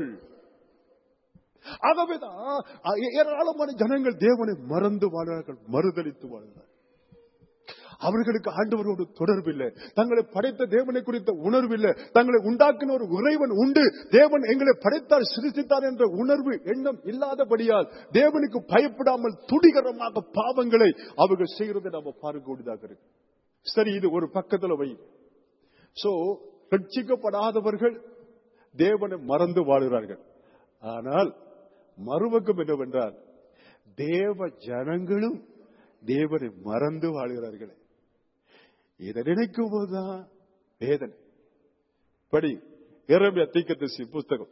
ஆகவேதான் ஏராளமான ஜனங்கள் தேவனை மறந்து வாழ்கிறார்கள் மறுதளித்து வாழ்கிறார்கள் அவர்களுக்கு ஆண்டவரோடு தொடர்பு இல்லை தங்களை படைத்த தேவனை குறித்த உணர்வு இல்லை தங்களை உண்டாக்கின ஒரு இறைவன் உண்டு தேவன் எங்களை படைத்தார் சிருஷ்டித்தார் என்ற உணர்வு எண்ணம் இல்லாதபடியால் தேவனுக்கு பயப்படாமல் துடிகரமாக பாவங்களை அவர்கள் செய்கிறதை நாம பார்க்கக்கூடியதாக இருக்கு சரி இது ஒரு பக்கத்துல வை சோ ரட்சிக்கப்படாதவர்கள் தேவனை மறந்து வாழுகிறார்கள் ஆனால் மறுபக்கம் என்னவென்றால் தேவ ஜனங்களும் தேவனை மறந்து வாழ்கிறார்களே இதை நினைக்கும் போதுதான் வேதனை படி எரபியா தீக்கதரிசி புஸ்தகம்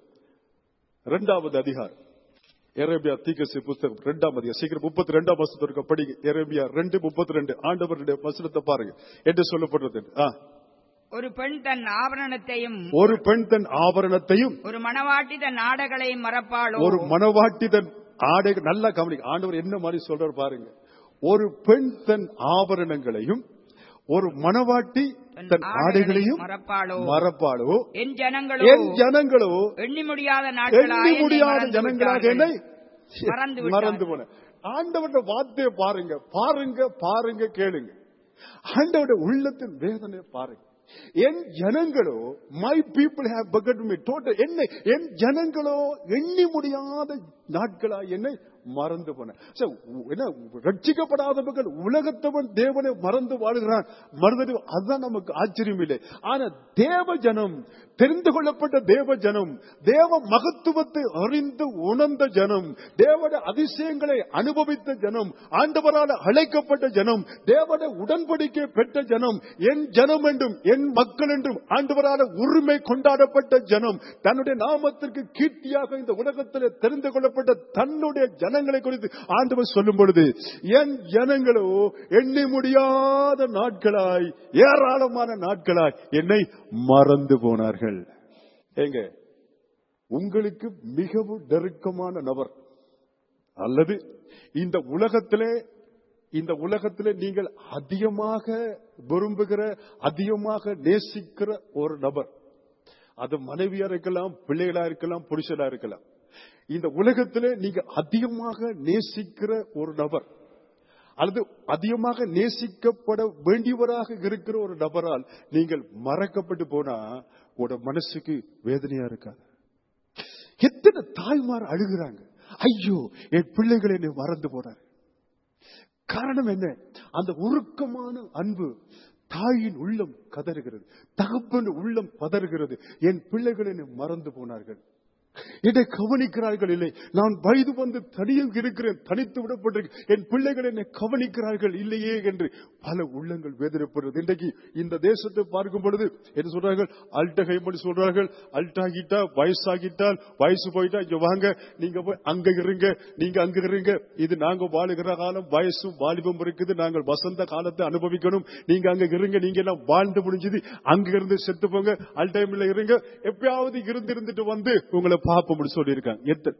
இரண்டாவது அதிகாரம் எரேபியா தீக்கசி புஸ்தகம் இரண்டாம் அதிகாரம் சீக்கிரம் முப்பத்தி ரெண்டாம் வசனத்திற்கு படி எரேபியா ரெண்டு முப்பத்தி ரெண்டு ஆண்டவருடைய வசனத்தை பாருங்க என்று சொல்லப்படுறது ஆ. ஒரு பெண் தன் ஆபரணத்தையும் ஒரு பெண் தன் ஆபரணத்தையும் ஒரு மணவாட்டி தன் ஆடைகளையும் மறப்பாளோ ஒரு மனவாட்டி தன் ஆடை நல்லா கவனிக்க ஆண்டவர் என்ன மாதிரி சொல்றார் பாருங்க ஒரு பெண் தன் ஆபரணங்களையும் ஒரு மனவாட்டி தன் ஆடைகளையும் மறப்பாளோ மறப்பாளோ என் ஜனங்களோ என் ஜனங்களோ எண்ணி முடியாத எண்ணி நாட்களாய் என்னை முடியாத மறந்து ஜனங்களாக விட்டார்கள். என்னை மறந்து மறந்து விட்டார்கள். போன ஆண்டவருடைய வார்த்தையை பாருங்க பாருங்க பாருங்க கேளுங்க ஆண்டவருடைய உள்ளத்தின் வேதனை பாருங்க என் ஜனங்களோ my people have forgot me total என்னை என் ஜனங்களோ எண்ணி முடியாத நாட்களா என்னை மறந்து போன சரி, என்ன ரட்சிக்கப்படாதவர்கள் உலகத்தவன் தேவனை மறந்து வாழுகிறான் மறந்து அதுதான் நமக்கு ஆச்சரியம் இல்லை ஆனா தேவ ஜனம் தெரிந்து கொள்ளப்பட்ட தேவ ஜனம் தேவ மகத்துவத்தை அறிந்து உணர்ந்த ஜனம் தேவன அதிசயங்களை அனுபவித்த ஜனம் ஆண்டவரால் அழைக்கப்பட்ட ஜனம் தேவன உடன்படிக்கை பெற்ற ஜனம் என் ஜனம் என்றும் என் மக்கள் என்றும் ஆண்டவரால் உரிமை கொண்டாடப்பட்ட ஜனம் தன்னுடைய நாமத்திற்கு கீர்த்தியாக இந்த உலகத்தில் தெரிந்து கொள்ளப்பட்ட தன்னுடைய ஜனங்களை குறித்து ஆண்டவர் சொல்லும் பொழுது என் ஜனங்களோ எண்ணி முடியாத நாட்களாய் ஏராளமான நாட்களாய் என்னை மறந்து போனார்கள் ஏங்க உங்களுக்கு மிகவும் நெருக்கமான நபர் அல்லது இந்த உலகத்திலே இந்த உலகத்திலே நீங்கள் அதிகமாக விரும்புகிற அதிகமாக நேசிக்கிற ஒரு நபர் அது மனைவியா இருக்கலாம் பிள்ளைகளா இருக்கலாம் புருஷனா இருக்கலாம் இந்த உலகத்திலே நீங்க அதிகமாக நேசிக்கிற ஒரு நபர் அல்லது அதிகமாக நேசிக்கப்பட வேண்டியவராக இருக்கிற ஒரு நபரால் நீங்கள் மறக்கப்பட்டு போனா உங்களோட மனசுக்கு வேதனையா இருக்காது எத்தனை தாய்மார் அழுகிறாங்க ஐயோ என் பிள்ளைகளை என்னை மறந்து போனார் காரணம் என்ன அந்த உருக்கமான அன்பு தாயின் உள்ளம் கதறுகிறது தகப்பன் உள்ளம் பதறுகிறது என் பிள்ளைகள் என்னை மறந்து போனார்கள் என்னை கவனிக்கிறார்கள் இல்லை நான் வயது வந்து தனியும் இருக்கிறேன் தனித்து விடப்பட்டிருக்கேன் என் பிள்ளைகள் என்னை கவனிக்கிறார்கள் இல்லையே என்று பல உள்ளங்கள் வேதனைப்படுறது இன்றைக்கு இந்த தேசத்தை பார்க்கும் பொழுது என்ன சொல்றார்கள் அல்டகைமன் சொல்றார்கள் அல்டாகிட்டா வயசாகிட்டால் வயசு போயிட்டா இங்க வாங்க நீங்க போய் அங்க இருங்க நீங்க அங்க இருங்க இது நாங்க வாழுகிற காலம் வயசும் வாலிபம் இருக்குது நாங்கள் வசந்த காலத்தை அனுபவிக்கணும் நீங்க அங்க இருங்க நீங்க எல்லாம் வாழ்ந்து முடிஞ்சது அங்க இருந்து செத்து போங்க அல்டைம்ல இருங்க எப்பயாவது இருந்து இருந்துட்டு வந்து உங்களை பார்ப்போம்னு சொல்லியிருக்காங்க எத்தனை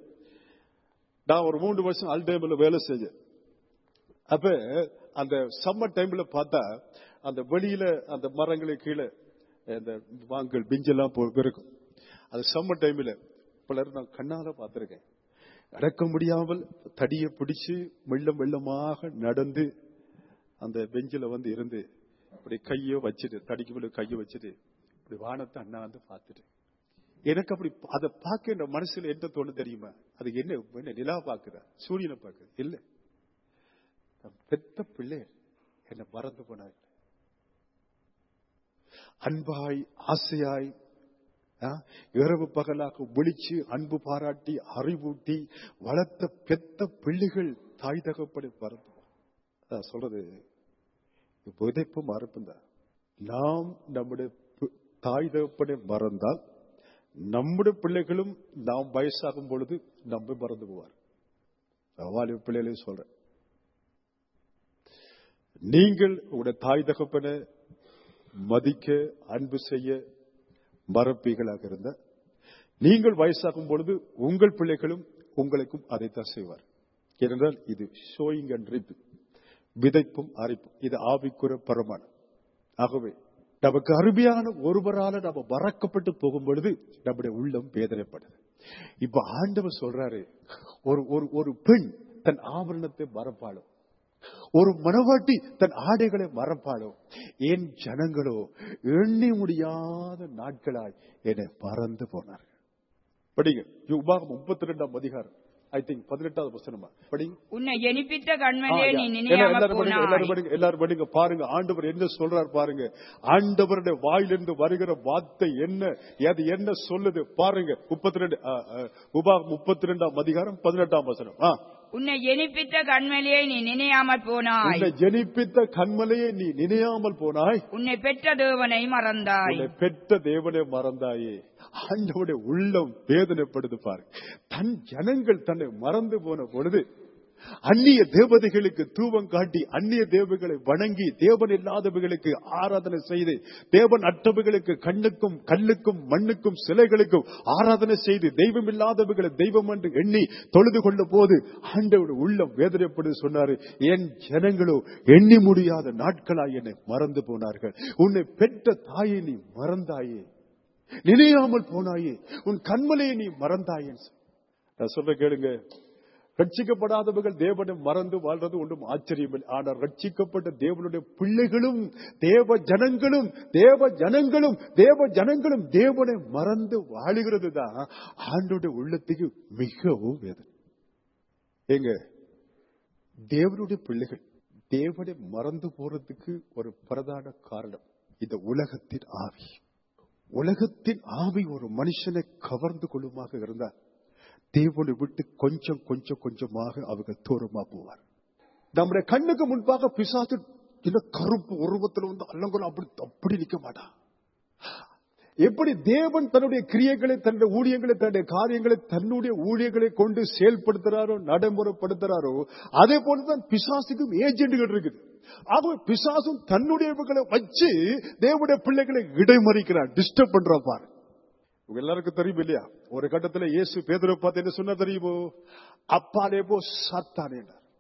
நான் ஒரு மூன்று வருஷம் அல்டைம்ல வேலை செஞ்சேன் அப்ப அந்த சம்மர் டைம்ல பார்த்தா அந்த வெளியில அந்த மரங்களுக்கு கீழே அந்த வாங்கல் பிஞ்செல்லாம் போ- இருக்கும் அது சம்மர் டைம்ல பலர் நான் கண்ணால பார்த்திருக்கேன் அடக்க முடியாமல் தடியை பிடிச்சு மெல்லம் மெல்லமாக நடந்து அந்த பெஞ்சில வந்து இருந்து இப்படி கையை வச்சுட்டு தடிக்கு மேல கையை வச்சுட்டு இப்படி வானத்தை அண்ணாந்து பார்த்துட்டு எனக்கு அப்படி அதை பார்க்க என் மனசுல என்ன தோணும் தெரியுமா அது என்ன என்ன நிலா பாக்குற சூரியனை பாக்குற இல்ல தன் பெத்த பிள்ளை என்ன மறந்து போனாங்க அன்பாய் ஆசையாய் ஆ, இரவு பகலாக விழிச்சு அன்பு பாராட்டி அறிவூட்டி வளர்த்த பெத்த பிள்ளைகள் தாய் தகப்படி மறந்து அதான் சொல்றது விதைப்பு மறப்பும் தான் நாம் நம்முடைய பி- தாய் தகப்பனை மறந்தால் நம்முடைய பிள்ளைகளும் நாம் வயசாகும் பொழுது நம்மை மறந்து போவார் வாலிப பிள்ளைகளையும் சொல்றேன் நீங்கள் உங்களுடைய தாய் தகப்பனை மதிக்க அன்பு செய்ய மறப்பீர்களாக இருந்த நீங்கள் வயசாகும் பொழுது உங்கள் பிள்ளைகளும் உங்களுக்கும் அதைத்தான் செய்வார் ஏனென்றால் இது ஷோயிங் அண்ட் ரிப் விதைப்பும் அரைப்பும் இது ஆவிக்குற பரமானம் ஆகவே நமக்கு அருமையான ஒருவரால நம்ம மறக்கப்பட்டு போகும் பொழுது நம்முடைய உள்ளம் வேதனைப்படுது இப்ப ஆண்டவர் சொல்றாரு ஒரு ஒரு ஒரு பெண் தன் ஆபரணத்தை மறப்பாளோ ஒரு மனவாட்டி தன் ஆடைகளை மறப்பாளோ என் ஜனங்களோ எண்ணி முடியாத நாட்களாய் என்னை மறந்து போனார்கள் படிங்க உபாகம் முப்பத்தி ரெண்டாம் அதிகாரம் ஐ திங்க் பதினெட்டாவது வசனமா படிங்க உன்னை ஜெனிப்பித்த கண்மலே ஆ, நீ யா. நினையாம எல்லாரும் படிங்க, எல்லாரும் போனாய் படிங்க, எல்லாரும் படிங்க பாருங்க ஆண்டவர் என்ன சொல்றார் பாருங்க ஆண்டவருடைய வாயிலிருந்து வருகிற வார்த்தை என்ன அது என்ன சொல்லுது பாருங்க முப்பத்தி ரெண்டு உபா முப்பத்தி ரெண்டாம் அதிகாரம் பதினெட்டாம் வசனம் ஆ. உன்னை ஜெனிப்பித்த கண்மலே நீ நினையாமற் போனாய் உன்னை ஜெனிப்பித்த கண்மலையே நீ நினையாமல் போனாய் உன்னை பெற்ற தேவனை மறந்தாய் உன்னை பெற்ற தேவனை மறந்தாயே ஆண்டவருடைய உள்ளம் வேதனைப்படுது பாரு தன் ஜனங்கள் தன்னை மறந்து போன பொழுது அந்நிய தேவதைகளுக்கு தூவம் காட்டி அந்நிய தேவர்களை வணங்கி தேவன் இல்லாதவர்களுக்கு ஆராதனை செய்து தேவன் அற்றவர்களுக்கு கண்ணுக்கும் கல்லுக்கும் மண்ணுக்கும் சிலைகளுக்கும் ஆராதனை செய்து தெய்வம் இல்லாதவர்களை தெய்வம் என்று எண்ணி தொழுது கொண்ட போது ஆண்டவருடைய உள்ளம் வேதனைப்படுது சொன்னாரு என் ஜனங்களோ எண்ணி முடியாத நாட்களாய் என்னை மறந்து போனார்கள் உன்னை பெற்ற தாயை நீ மறந்தாயே நினையாமல் போனாயே உன் கண்மலையை நீ மறந்தாயே நான் சொல்ற கேளுங்க ரட்சிக்கப்படாதவர்கள் தேவனை மறந்து வாழ்றது ஒன்றும் ஆச்சரியமில்லை ஆனால் ரட்சிக்கப்பட்ட தேவனுடைய பிள்ளைகளும் தேவ ஜனங்களும் தேவ ஜனங்களும் தேவ ஜனங்களும் தேவனை மறந்து வாழுகிறது தான் ஆண்டோட உள்ளத்துக்கு மிகவும் வேதனை ஏங்க தேவனுடைய பிள்ளைகள் தேவனை மறந்து போறதுக்கு ஒரு பிரதான காரணம் இந்த உலகத்தின் ஆவி உலகத்தின் ஆவி ஒரு மனுஷனை கவர்ந்து கொள்ளுமாக இருந்தால் தேவனை விட்டு கொஞ்சம் கொஞ்சம் கொஞ்சமாக அவர்கள் தூரமா போவார் நம்முடைய கண்ணுக்கு முன்பாக பிசாசு இந்த கருப்பு உருவத்தில் வந்து அல்லங்குள்ள அப்படி அப்படி நிக்க மாட்டான் எப்படி தேவன் தன்னுடைய கிரியைகளை தன்னுடைய ஊழியங்களை தன்னுடைய காரியங்களை தன்னுடைய ஊழியர்களை கொண்டு செயல்படுத்துறாரோ நடைமுறைப்படுத்துறாரோ அதே போலதான் பிசாசுக்கும் ஏஜென்ட்கள் இருக்குது ஆகவே பிசாசும் தன்னுடையவர்களை வச்சு தேவனுடைய பிள்ளைகளை இடைமறிக்கிறார் டிஸ்டர்ப் பண்றான் பாரு உங்க எல்லாருக்கும் தெரியும் இல்லையா ஒரு கட்டத்துல இயேசு பேதுரை பார்த்து என்ன சொன்னா தெரியுமோ அப்பாலே போ சாத்தானே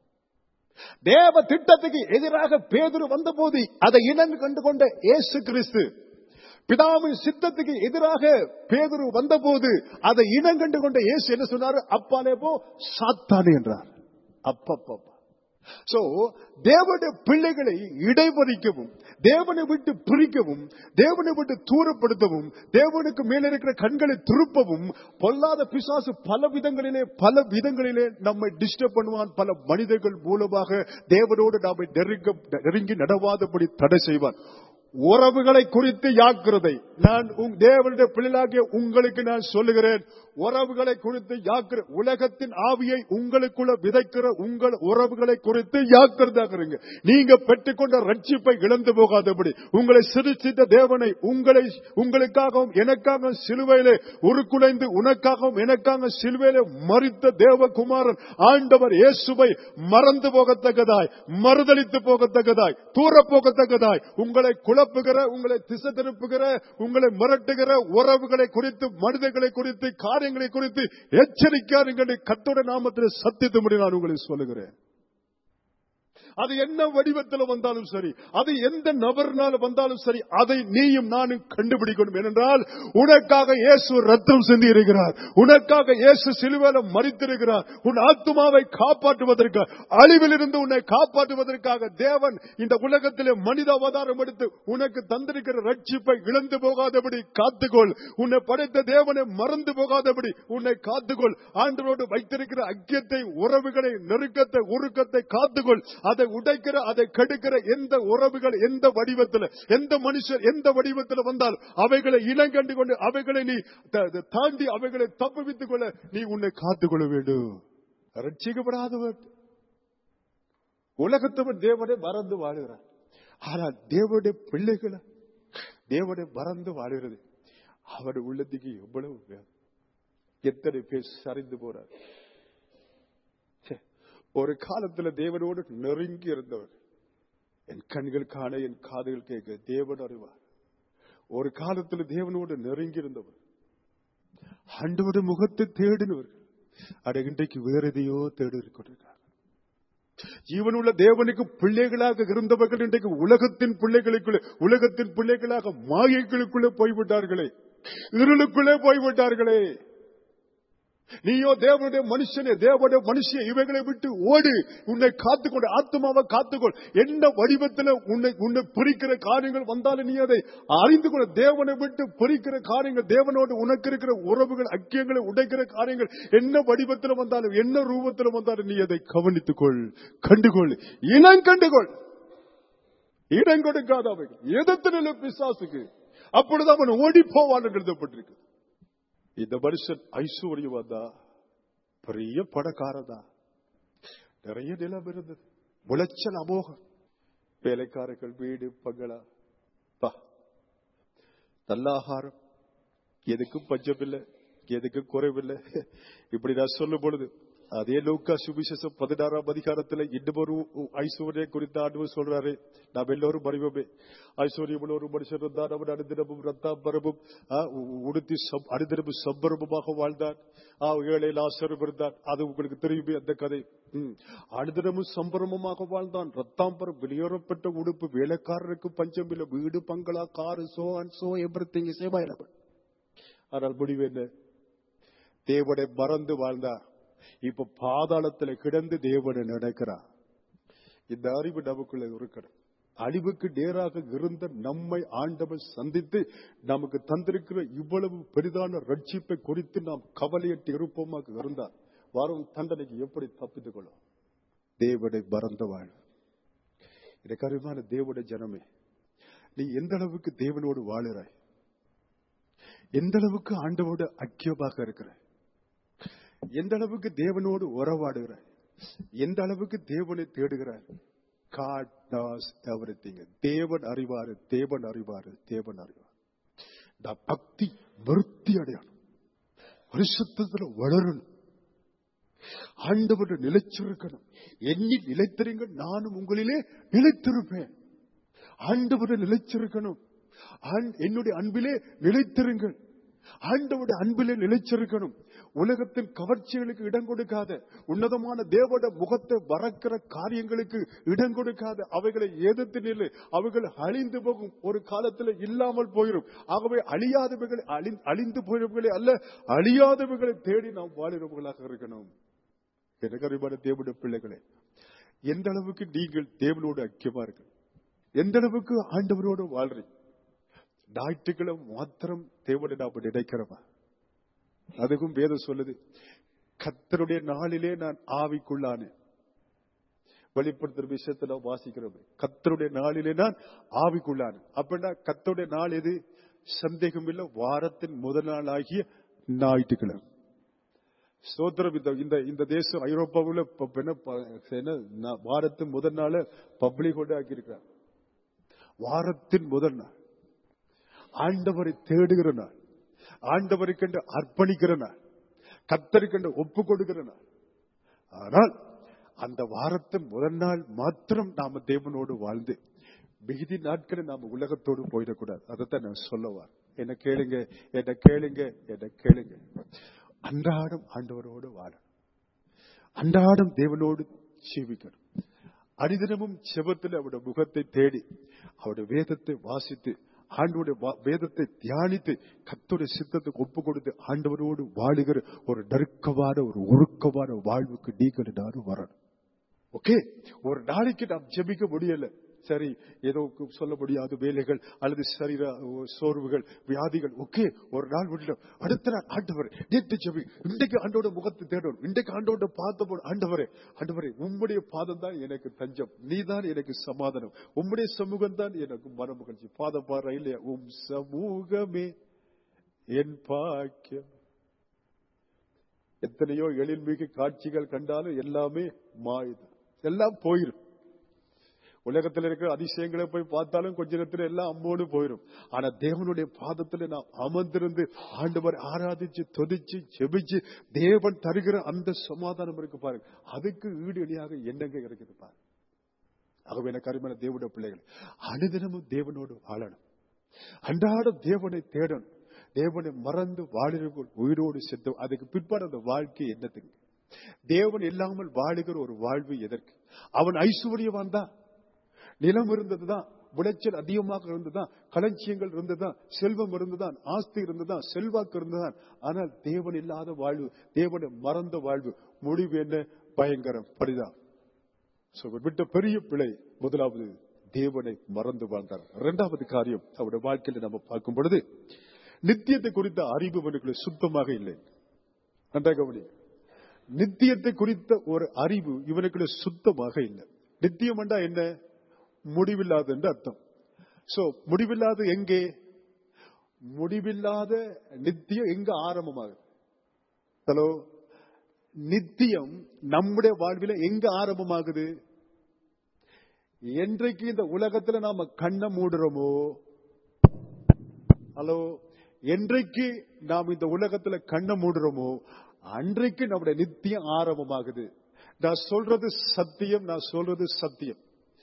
தேவ திட்டத்துக்கு எதிராக பேதுரு வந்த போது அதை இனம் கண்டு கொண்ட இயேசு கிறிஸ்து பிதாவின் சித்தத்துக்கு எதிராக பேதுரு வந்தபோது அதை இனம் கண்டு கொண்ட இயேசு என்ன சொன்னாரு அப்பாலே போ சாத்தானே என்றார் அப்பப்பா சோ தேவனுடைய பிள்ளைகளை இடைமறிக்கவும் தேவனை விட்டு பிரிக்கவும் தேவனை விட்டு தூரப்படுத்தவும் தேவனுக்கு மேல இருக்கிற கண்களை திருப்பவும் பொல்லாத பிசாசு பல விதங்களிலே பல விதங்களிலே நம்மை டிஸ்டர்ப் பண்ணுவான் பல மனிதர்கள் மூலமாக தேவனோடு நாம நெருங்க நெருங்கி நடவாதபடி தடை செய்வான் உறவுகளை குறித்து யாக்கிரதை நான் உங் தேவனுடைய பிள்ளைகளாகிய உங்களுக்கு நான் சொல்லுகிறேன் உறவுகளை குறித்து யாக்கிர உலகத்தின் ஆவியை உங்களுக்குள்ள விதைக்கிற உங்கள் உறவுகளை குறித்து யாக்கிரதாக இருங்க நீங்க பெற்றுக்கொண்ட ரட்சிப்பை இழந்து போகாதபடி உங்களை சிரிச்சித்த தேவனை உங்களை உங்களுக்காகவும் எனக்காகவும் சிலுவையிலே உருக்குலைந்து உனக்காகவும் எனக்காக சிலுவையிலே மறித்த தேவகுமாரன் ஆண்டவர் இயேசுவை மறந்து போகத்தக்கதாய் மறுதளித்து போகத்தக்கதாய் தூர போகத்தக்கதாய் உங்களை குழப்புகிற உங்களை திசை திருப்புகிற உங்களை மிரட்டுகிற உறவுகளை குறித்து மனிதர்களை குறித்து காரியங்களை குறித்து எச்சரிக்காருங்கள் கத்தோட நாமத்தில் சத்தியத்து முடி நான் உங்களை சொல்லுகிறேன் அது என்ன வடிவத்தில் வந்தாலும் சரி அது எந்த நபர்னால வந்தாலும் சரி அதை நீயும் நானும் கண்டுபிடிக்கணும் ஏனென்றால் உனக்காக இயேசு ரத்தம் சிந்தி இருக்கிறார் உனக்காக இயேசு சிலுவையில மறித்திருக்கிறார் உன் ஆத்துமாவை காப்பாற்றுவதற்காக அழிவிலிருந்து உன்னை காப்பாற்றுவதற்காக தேவன் இந்த உலகத்திலே மனித அவதாரம் எடுத்து உனக்கு தந்திருக்கிற ரட்சிப்பை இழந்து போகாதபடி காத்துக்கொள் உன்னை படைத்த தேவனை மறந்து போகாதபடி உன்னை காத்துக்கொள் ஆண்டரோடு வைத்திருக்கிற ஐக்கியத்தை உறவுகளை நெருக்கத்தை உருக்கத்தை காத்துக்கொள் அதை உடைக்கிற அதை கெடுக்கிற எந்த உறவுகள் எந்த வடிவத்தில் எந்த மனுஷர் எந்த வடிவத்தில் வந்தால் அவைகளை இனங்கண்டு கொண்டு அவைகளை நீ த- த- தாண்டி அவைகளை தப்புவித்துக் கொள்ள நீ உன்னை காத்துக்கொள்ள வேண்டும் ரட்சிக்கப்படாதவர் உலகத்தவன் தேவனை மறந்து வாழுகிறார் ஆனால் தேவனுடைய பிள்ளைகளை தேவனை மறந்து வாழுகிறது அவருடைய உள்ளத்துக்கு எவ்வளவு வேதனை. எத்தனை பேர் சரிந்து போறார் ச்சே, ஒரு காலத்துல தேவனோடு நெருங்கி இருந்தவர் என் கண்கள் காண என் காதுகள் கேட்க தேவன் அறிவார் ஒரு காலத்துல தேவனோடு நெருங்கி இருந்தவர் ஆண்டவருடைய முகத்தை தேடினவர்கள் அட இன்றைக்கு வேற எதையோ தேடி கொண்டிருக்கிறார் ஜீவனுள்ள தேவனுக்கு பிள்ளைகளாக இருந்தவர்கள் இன்றைக்கு உலகத்தின் பிள்ளைகளுக்குள்ளே உலகத்தின் பிள்ளைகளாக மாயைகளுக்குள்ளே போய்விட்டார்களே இருளுக்குள்ளே போய்விட்டார்களே நீயோ தேவனுடைய மனுஷனே தேவனுடைய மனுஷிய இவைகளை விட்டு ஓடு உன்னை காத்துக்கொண்டு ஆத்மாவை காத்துக்கொள் என்ன வடிவத்தில் உன்னை உன்னை பிரிக்கிற காரியங்கள் வந்தாலும் நீ அதை அறிந்து கொள்ள தேவனை விட்டு பிரிக்கிற காரியங்கள் தேவனோடு உனக்கு இருக்கிற உறவுகள் ஐக்கியங்களை உடைக்கிற காரியங்கள் என்ன வடிவத்தில் வந்தாலும் என்ன ரூபத்தில் வந்தாலும் நீ அதை கவனித்துக் கொள் கண்டுகொள் இனம் கண்டுகொள் இடம் கொடுக்காத அவைகள் எதிர்த்து பிசாசுக்கு அப்பொழுது அவன் ஓடி போவான் என்று எழுதப்பட்டிருக்கு இந்த மனுஷன் ஐஸ்வர்யவதா பெரிய பணக்காரதா நிறைய நிலம் இருந்தது முளைச்சல் அமோகம் வேலைக்காரர்கள் வீடு பங்களா பா நல்ல ஆகாரம் எதுக்கும் பஞ்சமில்லை எதுக்கும் குறைவில்லை இப்படி நான் சொல்லும் பொழுது அதே லூக்கா சுவிசேஷம் பதினாறாம் அதிகாரத்துல இன்னும் ஒரு ஐஸ்வர்ய குறித்த ஆண்டு சொல்றாரு நாம் எல்லோரும் அறிவோமே ஐஸ்வர்யம் உள்ள ஒரு மனுஷன் இருந்தான் அவன் அனுதினமும் ரத்தாம்பரமும் ஆ, உ- உடுத்தி சம்- அனுதினமும் சம்பரமுமாக வாழ்ந்தான் ஆ, ஏழையில் ஆசிரம் இருந்தான் அது உங்களுக்கு தெரியுமே அந்த கதை ம். அனுதினமும் சம்பரமுமாக வாழ்ந்தான் ரத்தாம்பரம் வெளியேறப்பட்ட உடுப்பு வேலைக்காரருக்கு பஞ்சமில்லை வீடு bungalow car so and so everything is ஆனால் முடிவு என்ன தேவனை மறந்து வாழ்ந்தா இப்ப பாதாளத்துல கிடந்து தேவனை நினைக்கிறார் இந்த அறிவு நமக்குள்ள இருக்கணும் அழிவுக்கு நேராக இருந்த நம்மை ஆண்டவர் சந்தித்து நமக்கு தந்திருக்கிற இவ்வளவு பெரிதான ரட்சிப்பை குறித்து நாம் கவலையற்று இருப்போமாக இருந்தால் வரும் தண்டனைக்கு எப்படி தப்பித்துக் கொள்ளும் தேவனை மறந்து வாழ் எனக்கு அறிவான தேவனுடைய ஜனமே நீ எந்த அளவுக்கு தேவனோடு வாழுறாய் எந்த அளவுக்கு ஆண்டவோடு ஐக்கியமாக இருக்கிற எந்த அளவுக்கு தேவனோடு உறவாடுகிறாய் எந்த அளவுக்கு தேவனை தேடுகிறாய் God knows everything. தேவன் அறிவாரு தேவன் அறிவாரு தேவன் அறிவார் நான் பக்தி விருத்தி அடையணும் பரிசுத்தத்துல வளரணும் ஆண்டவரை நிலைச்சிருக்கணும் எண்ணி நிலைத்திருங்க நானும் உங்களிலே நிலைத்திருப்பேன் ஆண்டவரை நிலைச்சிருக்கணும் ஆண்- என்னுடைய அன்பிலே நிலைத்திருங்கள் ஆண்டவருடைய அன்பிலே நிலைச்சிருக்கணும் உலகத்தின் கவர்ச்சிகளுக்கு இடம் கொடுக்காத உன்னதமான தேவோட முகத்தை வரக்கிற காரியங்களுக்கு இடம் கொடுக்காத அவைகளை எதிர்த்து நில்லு அவைகள் அழிந்து போகும் ஒரு காலத்தில் இல்லாமல் போயிடும் ஆகவே அழியாதவைகளை அழி- அழிந்து போயிடுவர்களே அல்ல அழியாதவைகளை தேடி நாம் வாழிறவர்களாக இருக்கணும் எனக்கு அறிவான தேவனுடைய பிள்ளைகளே எந்த அளவுக்கு நீங்கள் தேவனோடு ஐக்கியமா இருக்கு எந்த அளவுக்கு ஆண்டவரோடு வாழ்றீங்க ஞாயிற்றுக்கிழமை மாத்திரம் தேவனை நாம நினைக்கிறவா அதுக்கும் வேதம் சொல்லுது கத்தருடைய நாளிலே நான் ஆவிக்குள்ளானேன் வெளிப்படுத்துற விஷயத்தை நாம் வாசிக்கிறோம் கத்தருடைய நாளிலே நான் ஆவிக்குள்ளானேன் அப்படின்னா கத்தருடைய நாள் எது சந்தேகம் இல்ல வாரத்தின் முதல் நாள் ஆகிய ஞாயிற்றுக்கிழமை ஸ்தோத்திரம் இந்த இந்த இந்த தேசம் ஐரோப்பாவில் ப- என்ன ப- என்ன நா- வாரத்தின் முதல் நாள் பப்ளிக் கொண்டு ஆக்கியிருக்கிறார் வாரத்தின் முதல் நாள் ஆண்டவரை தேடுகிற நாள் ஆண்டவரை கண்டு அர்ப்பணிக்கிற நாள் கத்தரை கண்டு ஒப்பு கொடுக்கிற நாள் ஆனால் அந்த வாரத்தின் முதல் நாள் மாத்திரம் நாம தேவனோடு வாழ்ந்து மிகுதி நாட்களை நாம உலகத்தோடு போயிடக்கூடாது அதைத்தான் நான் சொல்லவார் என்ன கேளுங்க என்ன கேளுங்க என்ன கேளுங்க அன்றாடம் ஆண்டவரோடு வாழ அன்றாடம் தேவனோடு ஜீவிக்கணும் அடிதினமும் செபத்தில் அவருடைய முகத்தை தேடி அவருடைய வேதத்தை வாசித்து ஆண்டவருடைய வா- வேதத்தை தியானித்து கத்தோடைய சித்தத்துக்கு ஒப்பு கொடுத்து ஆண்டவரோடு வாழுகிற ஒரு நெருக்கமான ஒரு உருக்கமான வாழ்வுக்கு நீங்கள் நானும் வரணும் ஓகே ஒரு நாளைக்கு நாம் ஜெபிக்க முடியல சரி ஏதோ சொல்ல முடியாத வேலைகள் அல்லது சரீர சோர்வுகள் வியாதிகள் ஓகே ஒரு நாள் விடலாம் அடுத்த நாள் ஆண்டவர் நேற்று ஜெபி இன்றைக்கு ஆண்டோட முகத்தை தேடணும் இன்றைக்கு ஆண்டோட பார்த்த ஆண்டவரே ஆண்டவரே உம்முடைய பாதம் தான் எனக்கு தஞ்சம் நீதான் எனக்கு சமாதானம் உம்முடைய சமூகம் தான் எனக்கு மன மகிழ்ச்சி பாதம் பாரு இல்லையா உம் சமூகமே என் பாக்கியம் எத்தனையோ எழில்மிகு காட்சிகள் கண்டாலும் எல்லாமே மாயுது எல்லாம் போயிரும் உலகத்தில் இருக்கிற அதிசயங்களை போய் பார்த்தாலும் கொஞ்ச நேரத்தில் எல்லாம் அம்மோடு போயிடும் ஆனா தேவனுடைய பாதத்துல நாம் அமர்ந்திருந்து ஆண்டவர் ஆராதிச்சு தொதிச்சு செபிச்சு தேவன் தருகிற அந்த சமாதானம் இருக்கு பாருங்க அதுக்கு ஈடு இணையாக என்னங்க இருக்குது பாருங்க ஆகவே எனக்கு அருமையான தேவனுடைய பிள்ளைகள் அனுதினமும் தேவனோடு வாழணும் அன்றாடம் தேவனை தேடணும் தேவனை மறந்து வாழிற்குள் உயிரோடு செத்து அதுக்கு பிற்பாடு அந்த வாழ்க்கை என்னத்துங்க தேவன் இல்லாமல் வாழுகிற ஒரு வாழ்வு எதற்கு அவன் ஐஸ்வர்யவான் தான் நிலம் இருந்ததுதான் விளைச்சல் அதிகமாக இருந்ததுதான் களஞ்சியங்கள் இருந்ததுதான் செல்வம் இருந்ததுதான் ஆஸ்தி இருந்ததுதான் செல்வாக்கு இருந்ததுதான் ஆனால் தேவன் இல்லாத வாழ்வு தேவனை மறந்த வாழ்வு முடிவு என்ன பயங்கரம் பரிதான் So, விட்ட பெரிய பிழை முதலாவது தேவனை மறந்து வாழ்ந்தார் இரண்டாவது காரியம் அவருடைய வாழ்க்கையில நம்ம பார்க்கும் பொழுது நித்தியத்தை குறித்த அறிவு அவனுக்கு சுத்தமாக இல்லை நன்றாக கவனி நித்தியத்தை குறித்த ஒரு அறிவு இவனுக்கு சுத்தமாக இல்லை நித்தியம் என்றா என்ன முடிவில்லாத என்று அர்த்தம் சோ முடிவில்லாத எங்கே முடிவில்லாத நித்தியம் எங்க ஆரம்பமாகுது ஹலோ நித்தியம் நம்முடைய வாழ்வில எங்க ஆரம்பமாகுது என்றைக்கு இந்த உலகத்துல நாம கண்ணை மூடுறோமோ ஹலோ என்றைக்கு நாம் இந்த உலகத்துல கண்ணை மூடுறோமோ அன்றைக்கு நம்முடைய நித்தியம் ஆரம்பமாகுது நான் சொல்றது சத்தியம் நான் சொல்றது சத்தியம்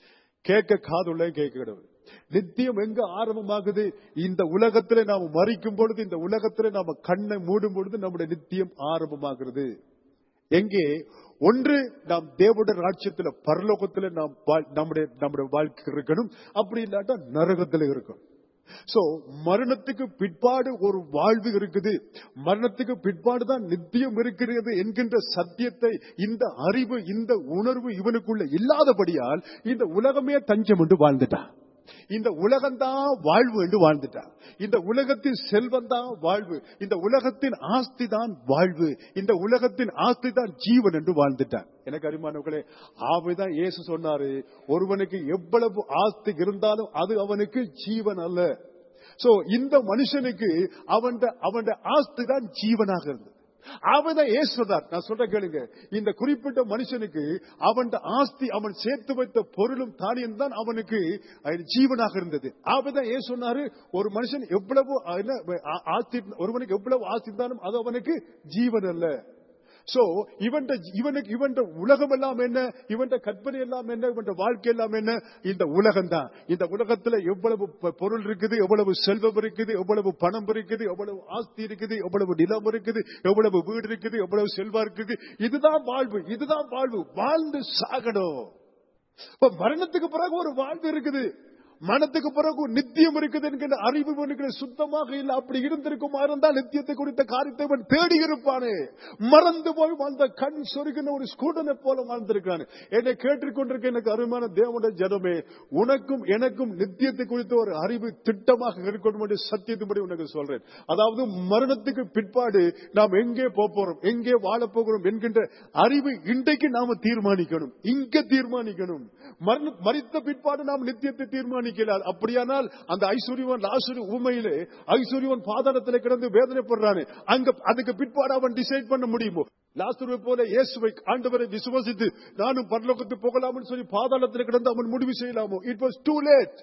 கேட்க காதுள்ள கேட்க கிடவு நித்தியம் எங்க ஆரம்பமாகுது இந்த உலகத்துல நாம் மறிக்கும் பொழுது இந்த உலகத்துல நாம கண்ணை மூடும் பொழுது நம்முடைய நித்தியம் ஆரம்பமாகிறது எங்கே ஒன்று நாம் தேவடைய ராட்சியத்துல பரலோகத்துல நாம் வாழ்- நம்முடைய நம்முடைய வாழ்க்கை இருக்கணும் அப்படி இல்லாட்டா நரகத்துல இருக்கணும் சோ மரணத்துக்கு பிற்பாடு ஒரு வாழ்வு இருக்குது மரணத்துக்கு பிற்பாடு தான் நித்தியம் இருக்கிறது என்கின்ற சத்தியத்தை இந்த அறிவு இந்த உணர்வு இவனுக்குள்ள இல்லாதபடியால் இந்த உலகமே தஞ்சம் என்று வாழ்ந்துட்டான் இந்த உலகம்தான் வாழ்வு என்று வாழ்ந்துட்டான் இந்த உலகத்தின் செல்வம் தான் வாழ்வு இந்த உலகத்தின் ஆஸ்தி தான் வாழ்வு இந்த உலகத்தின் ஆஸ்தி தான் ஜீவன் என்று வாழ்ந்துட்டான் எனக்கு அருமானவர்களே ஆவைதான் இயேசு சொன்னாரு ஒருவனுக்கு எவ்வளவு ஆஸ்தி இருந்தாலும் அது அவனுக்கு ஜீவன் அல்ல சோ இந்த மனுஷனுக்கு அவன் அவன் ஆஸ்தி தான் ஜீவனாக இருந்தது அவன் ஏசுவதார் நான் சொல்ற கேளுங்க இந்த குறிப்பிட்ட மனுஷனுக்கு அவன் ஆஸ்தி அவன் சேர்த்து வைத்த பொருளும் தானியம் தான் அவனுக்கு அது ஜீவனாக இருந்தது அவதான் ஏன் சொன்னாரு ஒரு மனுஷன் எவ்வளவு என்ன, ஆ- ஆஸ்தி ஒருவனுக்கு எவ்வளவு ஆஸ்தி இருந்தாலும் அது அவனுக்கு ஜீவன் அல்ல சோ இவன் இவனுக்கு இவன் உலகம் எல்லாம் என்ன இவன் கற்பனை எல்லாம் என்ன இவன் வாழ்க்கை எல்லாம் என்ன இந்த உலகம் தான் இந்த உலகத்துல எவ்வளவு பொ- பொருள் இருக்குது எவ்வளவு செல்வம் இருக்குது எவ்வளவு பணம் இருக்குது எவ்வளவு ஆஸ்தி இருக்குது எவ்வளவு நிலம் இருக்குது எவ்வளவு வீடு இருக்குது எவ்வளவு செல்வம் இருக்குது இதுதான் வாழ்வு இதுதான் வாழ்வு வாழ்ந்து சாகணும் இப்ப மரணத்துக்கு பிறகு ஒரு வாழ்வு இருக்குது மரணத்துக்கு பிறகு ஒரு நித்தியம் இருக்குது என்கிற அறிவு இவனுக்கு சுத்தமாக இல்லை அப்படி இருந்திருக்குமா இருந்தால் நித்தியத்தை குறித்த காரியத்தை இவன் தேடி இருப்பானே மறந்து போய் வாழ்ந்த கண் சொருகின ஒரு ஸ்கூடனை போல வாழ்ந்திருக்கானே என்னை கேட்டுக்கொண்டிருக்க எனக்கு அருமையான தேவனுடைய ஜனமே உனக்கும் எனக்கும் நித்தியத்தை குறித்த ஒரு அறிவு திட்டமாக இருக்கணும் என்று சத்தியத்தின்படி உனக்கு சொல்றேன் அதாவது மரணத்துக்கு பிற்பாடு நாம் எங்கே போப் போறோம் எங்கே வாழப் போகிறோம் என்கின்ற அறிவு இன்றைக்கு நாம தீர்மானிக்கணும் இங்க தீர்மானிக்கணும் மரண மறித்த பிற்பாடு நாம் நித்தியத்தை தீர்மானிக்கலாம் அப்படியானால் அந்த ஐஸ்வர்யவன் லாசுரி ஊமையிலே ஐஸ்வர்யவன் பாதாளத்தில் கிடந்து வேதனைப்படுறானே அங்க அதுக்கு பிற்பாடு அவன் டிசைட் பண்ண முடியுமோ லாசுருவை போல இயேசுவை ஆண்டவரை விசுவாசித்து நானும் பரலோகத்து போகலாம்னு சொல்லி பாதாளத்தில் கிடந்து அவன் முடிவு செய்யலாமோ இட் வாஸ் டூ லேட்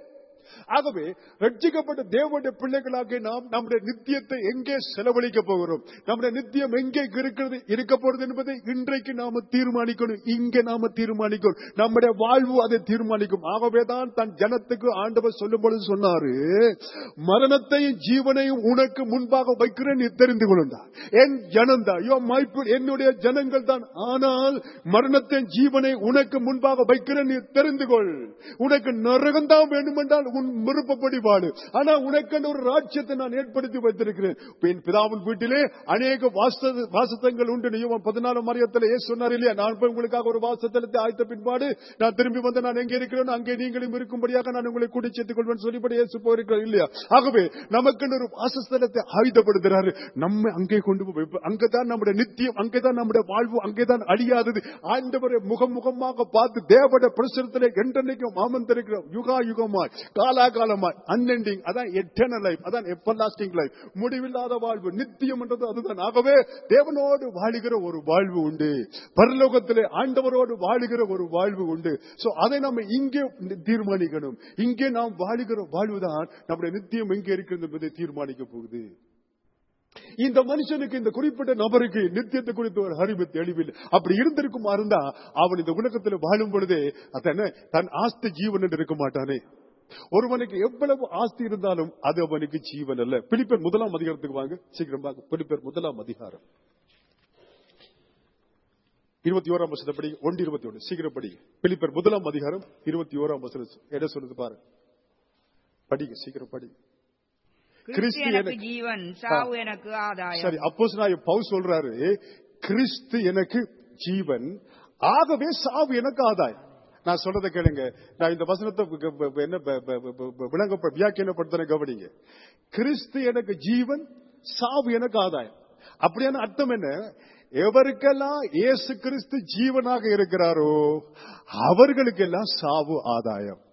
ஆகவே ரட்சிக்கப்பட்ட தேவனுடைய பிள்ளைகளாக நாம் நம்முடைய நித்தியத்தை எங்கே செலவழிக்க போகிறோம் நம்முடைய நித்தியம் எங்கே இருக்கிறது இருக்க போறது என்பதை இன்றைக்கு நாம தீர்மானிக்கணும் இங்கே நாம தீர்மானிக்கணும் நம்முடைய வாழ்வு அதை தீர்மானிக்கும் ஆகவே தான் தன் ஜனத்துக்கு ஆண்டவர் சொல்லும் பொழுது சொன்னாரு மரணத்தையும் ஜீவனையும் உனக்கு முன்பாக வைக்கிறேன் நீ தெரிந்து கொள்ளுண்டா என் ஜனம்தான் யோ மைப்பு என்னுடைய ஜனங்கள் தான் ஆனால் மரணத்தின் ஜீவனை உனக்கு முன்பாக வைக்கிறேன் நீ தெரிந்து கொள் உனக்கு நரகம்தான் வேண்டுமென்றால் உன் விருப்பப்படி வாடு ஆனா உனக்கு ஒரு ராஜ்யத்தை நான் ஏற்படுத்தி வைத்திருக்கிறேன் என் பிதாவின் வீட்டிலே அநேக வாச வாசத்தங்கள் உண்டு நீயும் பதினாலு மரியத்தில் ஏ சொன்னார் இல்லையா நான் போய் உங்களுக்காக ஒரு வாசத்தலத்தை ஆய்த்த பின்பாடு நான் திரும்பி வந்து நான் எங்கே இருக்கிறேன் அங்கே நீங்களும் இருக்கும்படியாக நான் உங்களை கூட்டி சேர்த்துக் கொள்வேன் சொல்லிப்படி இயேசு போயிருக்கிறார் இல்லையா ஆகவே நமக்கு ஒரு வாசஸ்தலத்தை ஆயுதப்படுத்துறாரு நம்ம அங்கே கொண்டு போய் வைப்போம். அங்கதான் நம்முடைய நித்தியம் அங்கேதான் நம்முடைய வாழ்வு அங்கேதான் அழியாதது ஆண்டவரை முகம் முகமாக பார்த்து தேவட பிரசுரத்திலே என்றென்னைக்கும் மாமந்திருக்கிறோம் யுகா யுகமாய் காலாகாலமாய் அன்எண்டிங் அதான் எட்டர்னல் லைஃப் அதான் எப்பர்லாஸ்டிங் லைஃப் முடிவில்லாத வாழ்வு நித்தியம் என்றது அதுதான் ஆகவே தேவனோடு வாழுகிற ஒரு வாழ்வு உண்டு பரலோகத்திலே ஆண்டவரோடு வாழுகிற ஒரு வாழ்வு உண்டு சோ அதை நம்ம இங்கே தீர்மானிக்கணும் இங்கே நாம் வாழுகிற வாழ்வுதான் நம்முடைய நித்தியம் எங்கே இருக்கிறது என்பதை தீர்மானிக்க போகுது இந்த மனுஷனுக்கு இந்த குறிப்பிட்ட நபருக்கு நித்தியத்தை குறித்த ஒரு அறிவு தெளிவில் அப்படி இருந்திருக்குமா இருந்தா அவன் இந்த உலகத்தில் வாழும் பொழுதே அதன தன் ஆஸ்தி ஜீவன் என்று இருக்க மாட்டானே ஒருவனுக்கு எவ்வளவு ஆஸ்தி இருந்தாலும் அது அவனுக்கு ஜீவன் அல்ல பிலிப்பர் முதலாம் அதிகாரத்துக்கு வாங்க சீக்கிரம் வாங்க பிலிப்பர் முதலாம் அதிகாரம் இருபத்தி ஓராம் வருஷத்தை படி ஒன்று இருபத்தி ஒன்று சீக்கிரம் படி பிலிப்பர் முதலாம் அதிகாரம் இருபத்தி ஓராம் வருஷம் என்ன சொல்லுது பாரு படிங்க சீக்கிரம் படி கிறிஸ்து கிறிஸ்து எனக்கு எனக்கு- ஜீவன் சாவு எனக்கு ஆதாயம் சரி அப்போஸ் நான் பவுல் சொல்றாரு கிறிஸ்து எனக்கு ஜீவன் ஆகவே சாவு எனக்கு ஆதாயம் நான் சொல்றதை கேளுங்க நான் இந்த வசனத்தை ப- ப- ப- என்ன ப- ப- ப- ப- விளங்க வியாக்கியப்படுத்தின கவனிங்க கிறிஸ்து எனக்கு ஜீவன் சாவு எனக்கு ஆதாயம் அப்படியான அர்த்தம் என்ன எவருக்கெல்லாம் இயேசு கிறிஸ்து ஜீவனாக இருக்கிறாரோ அவர்களுக்கெல்லாம் சாவு ஆதாயம்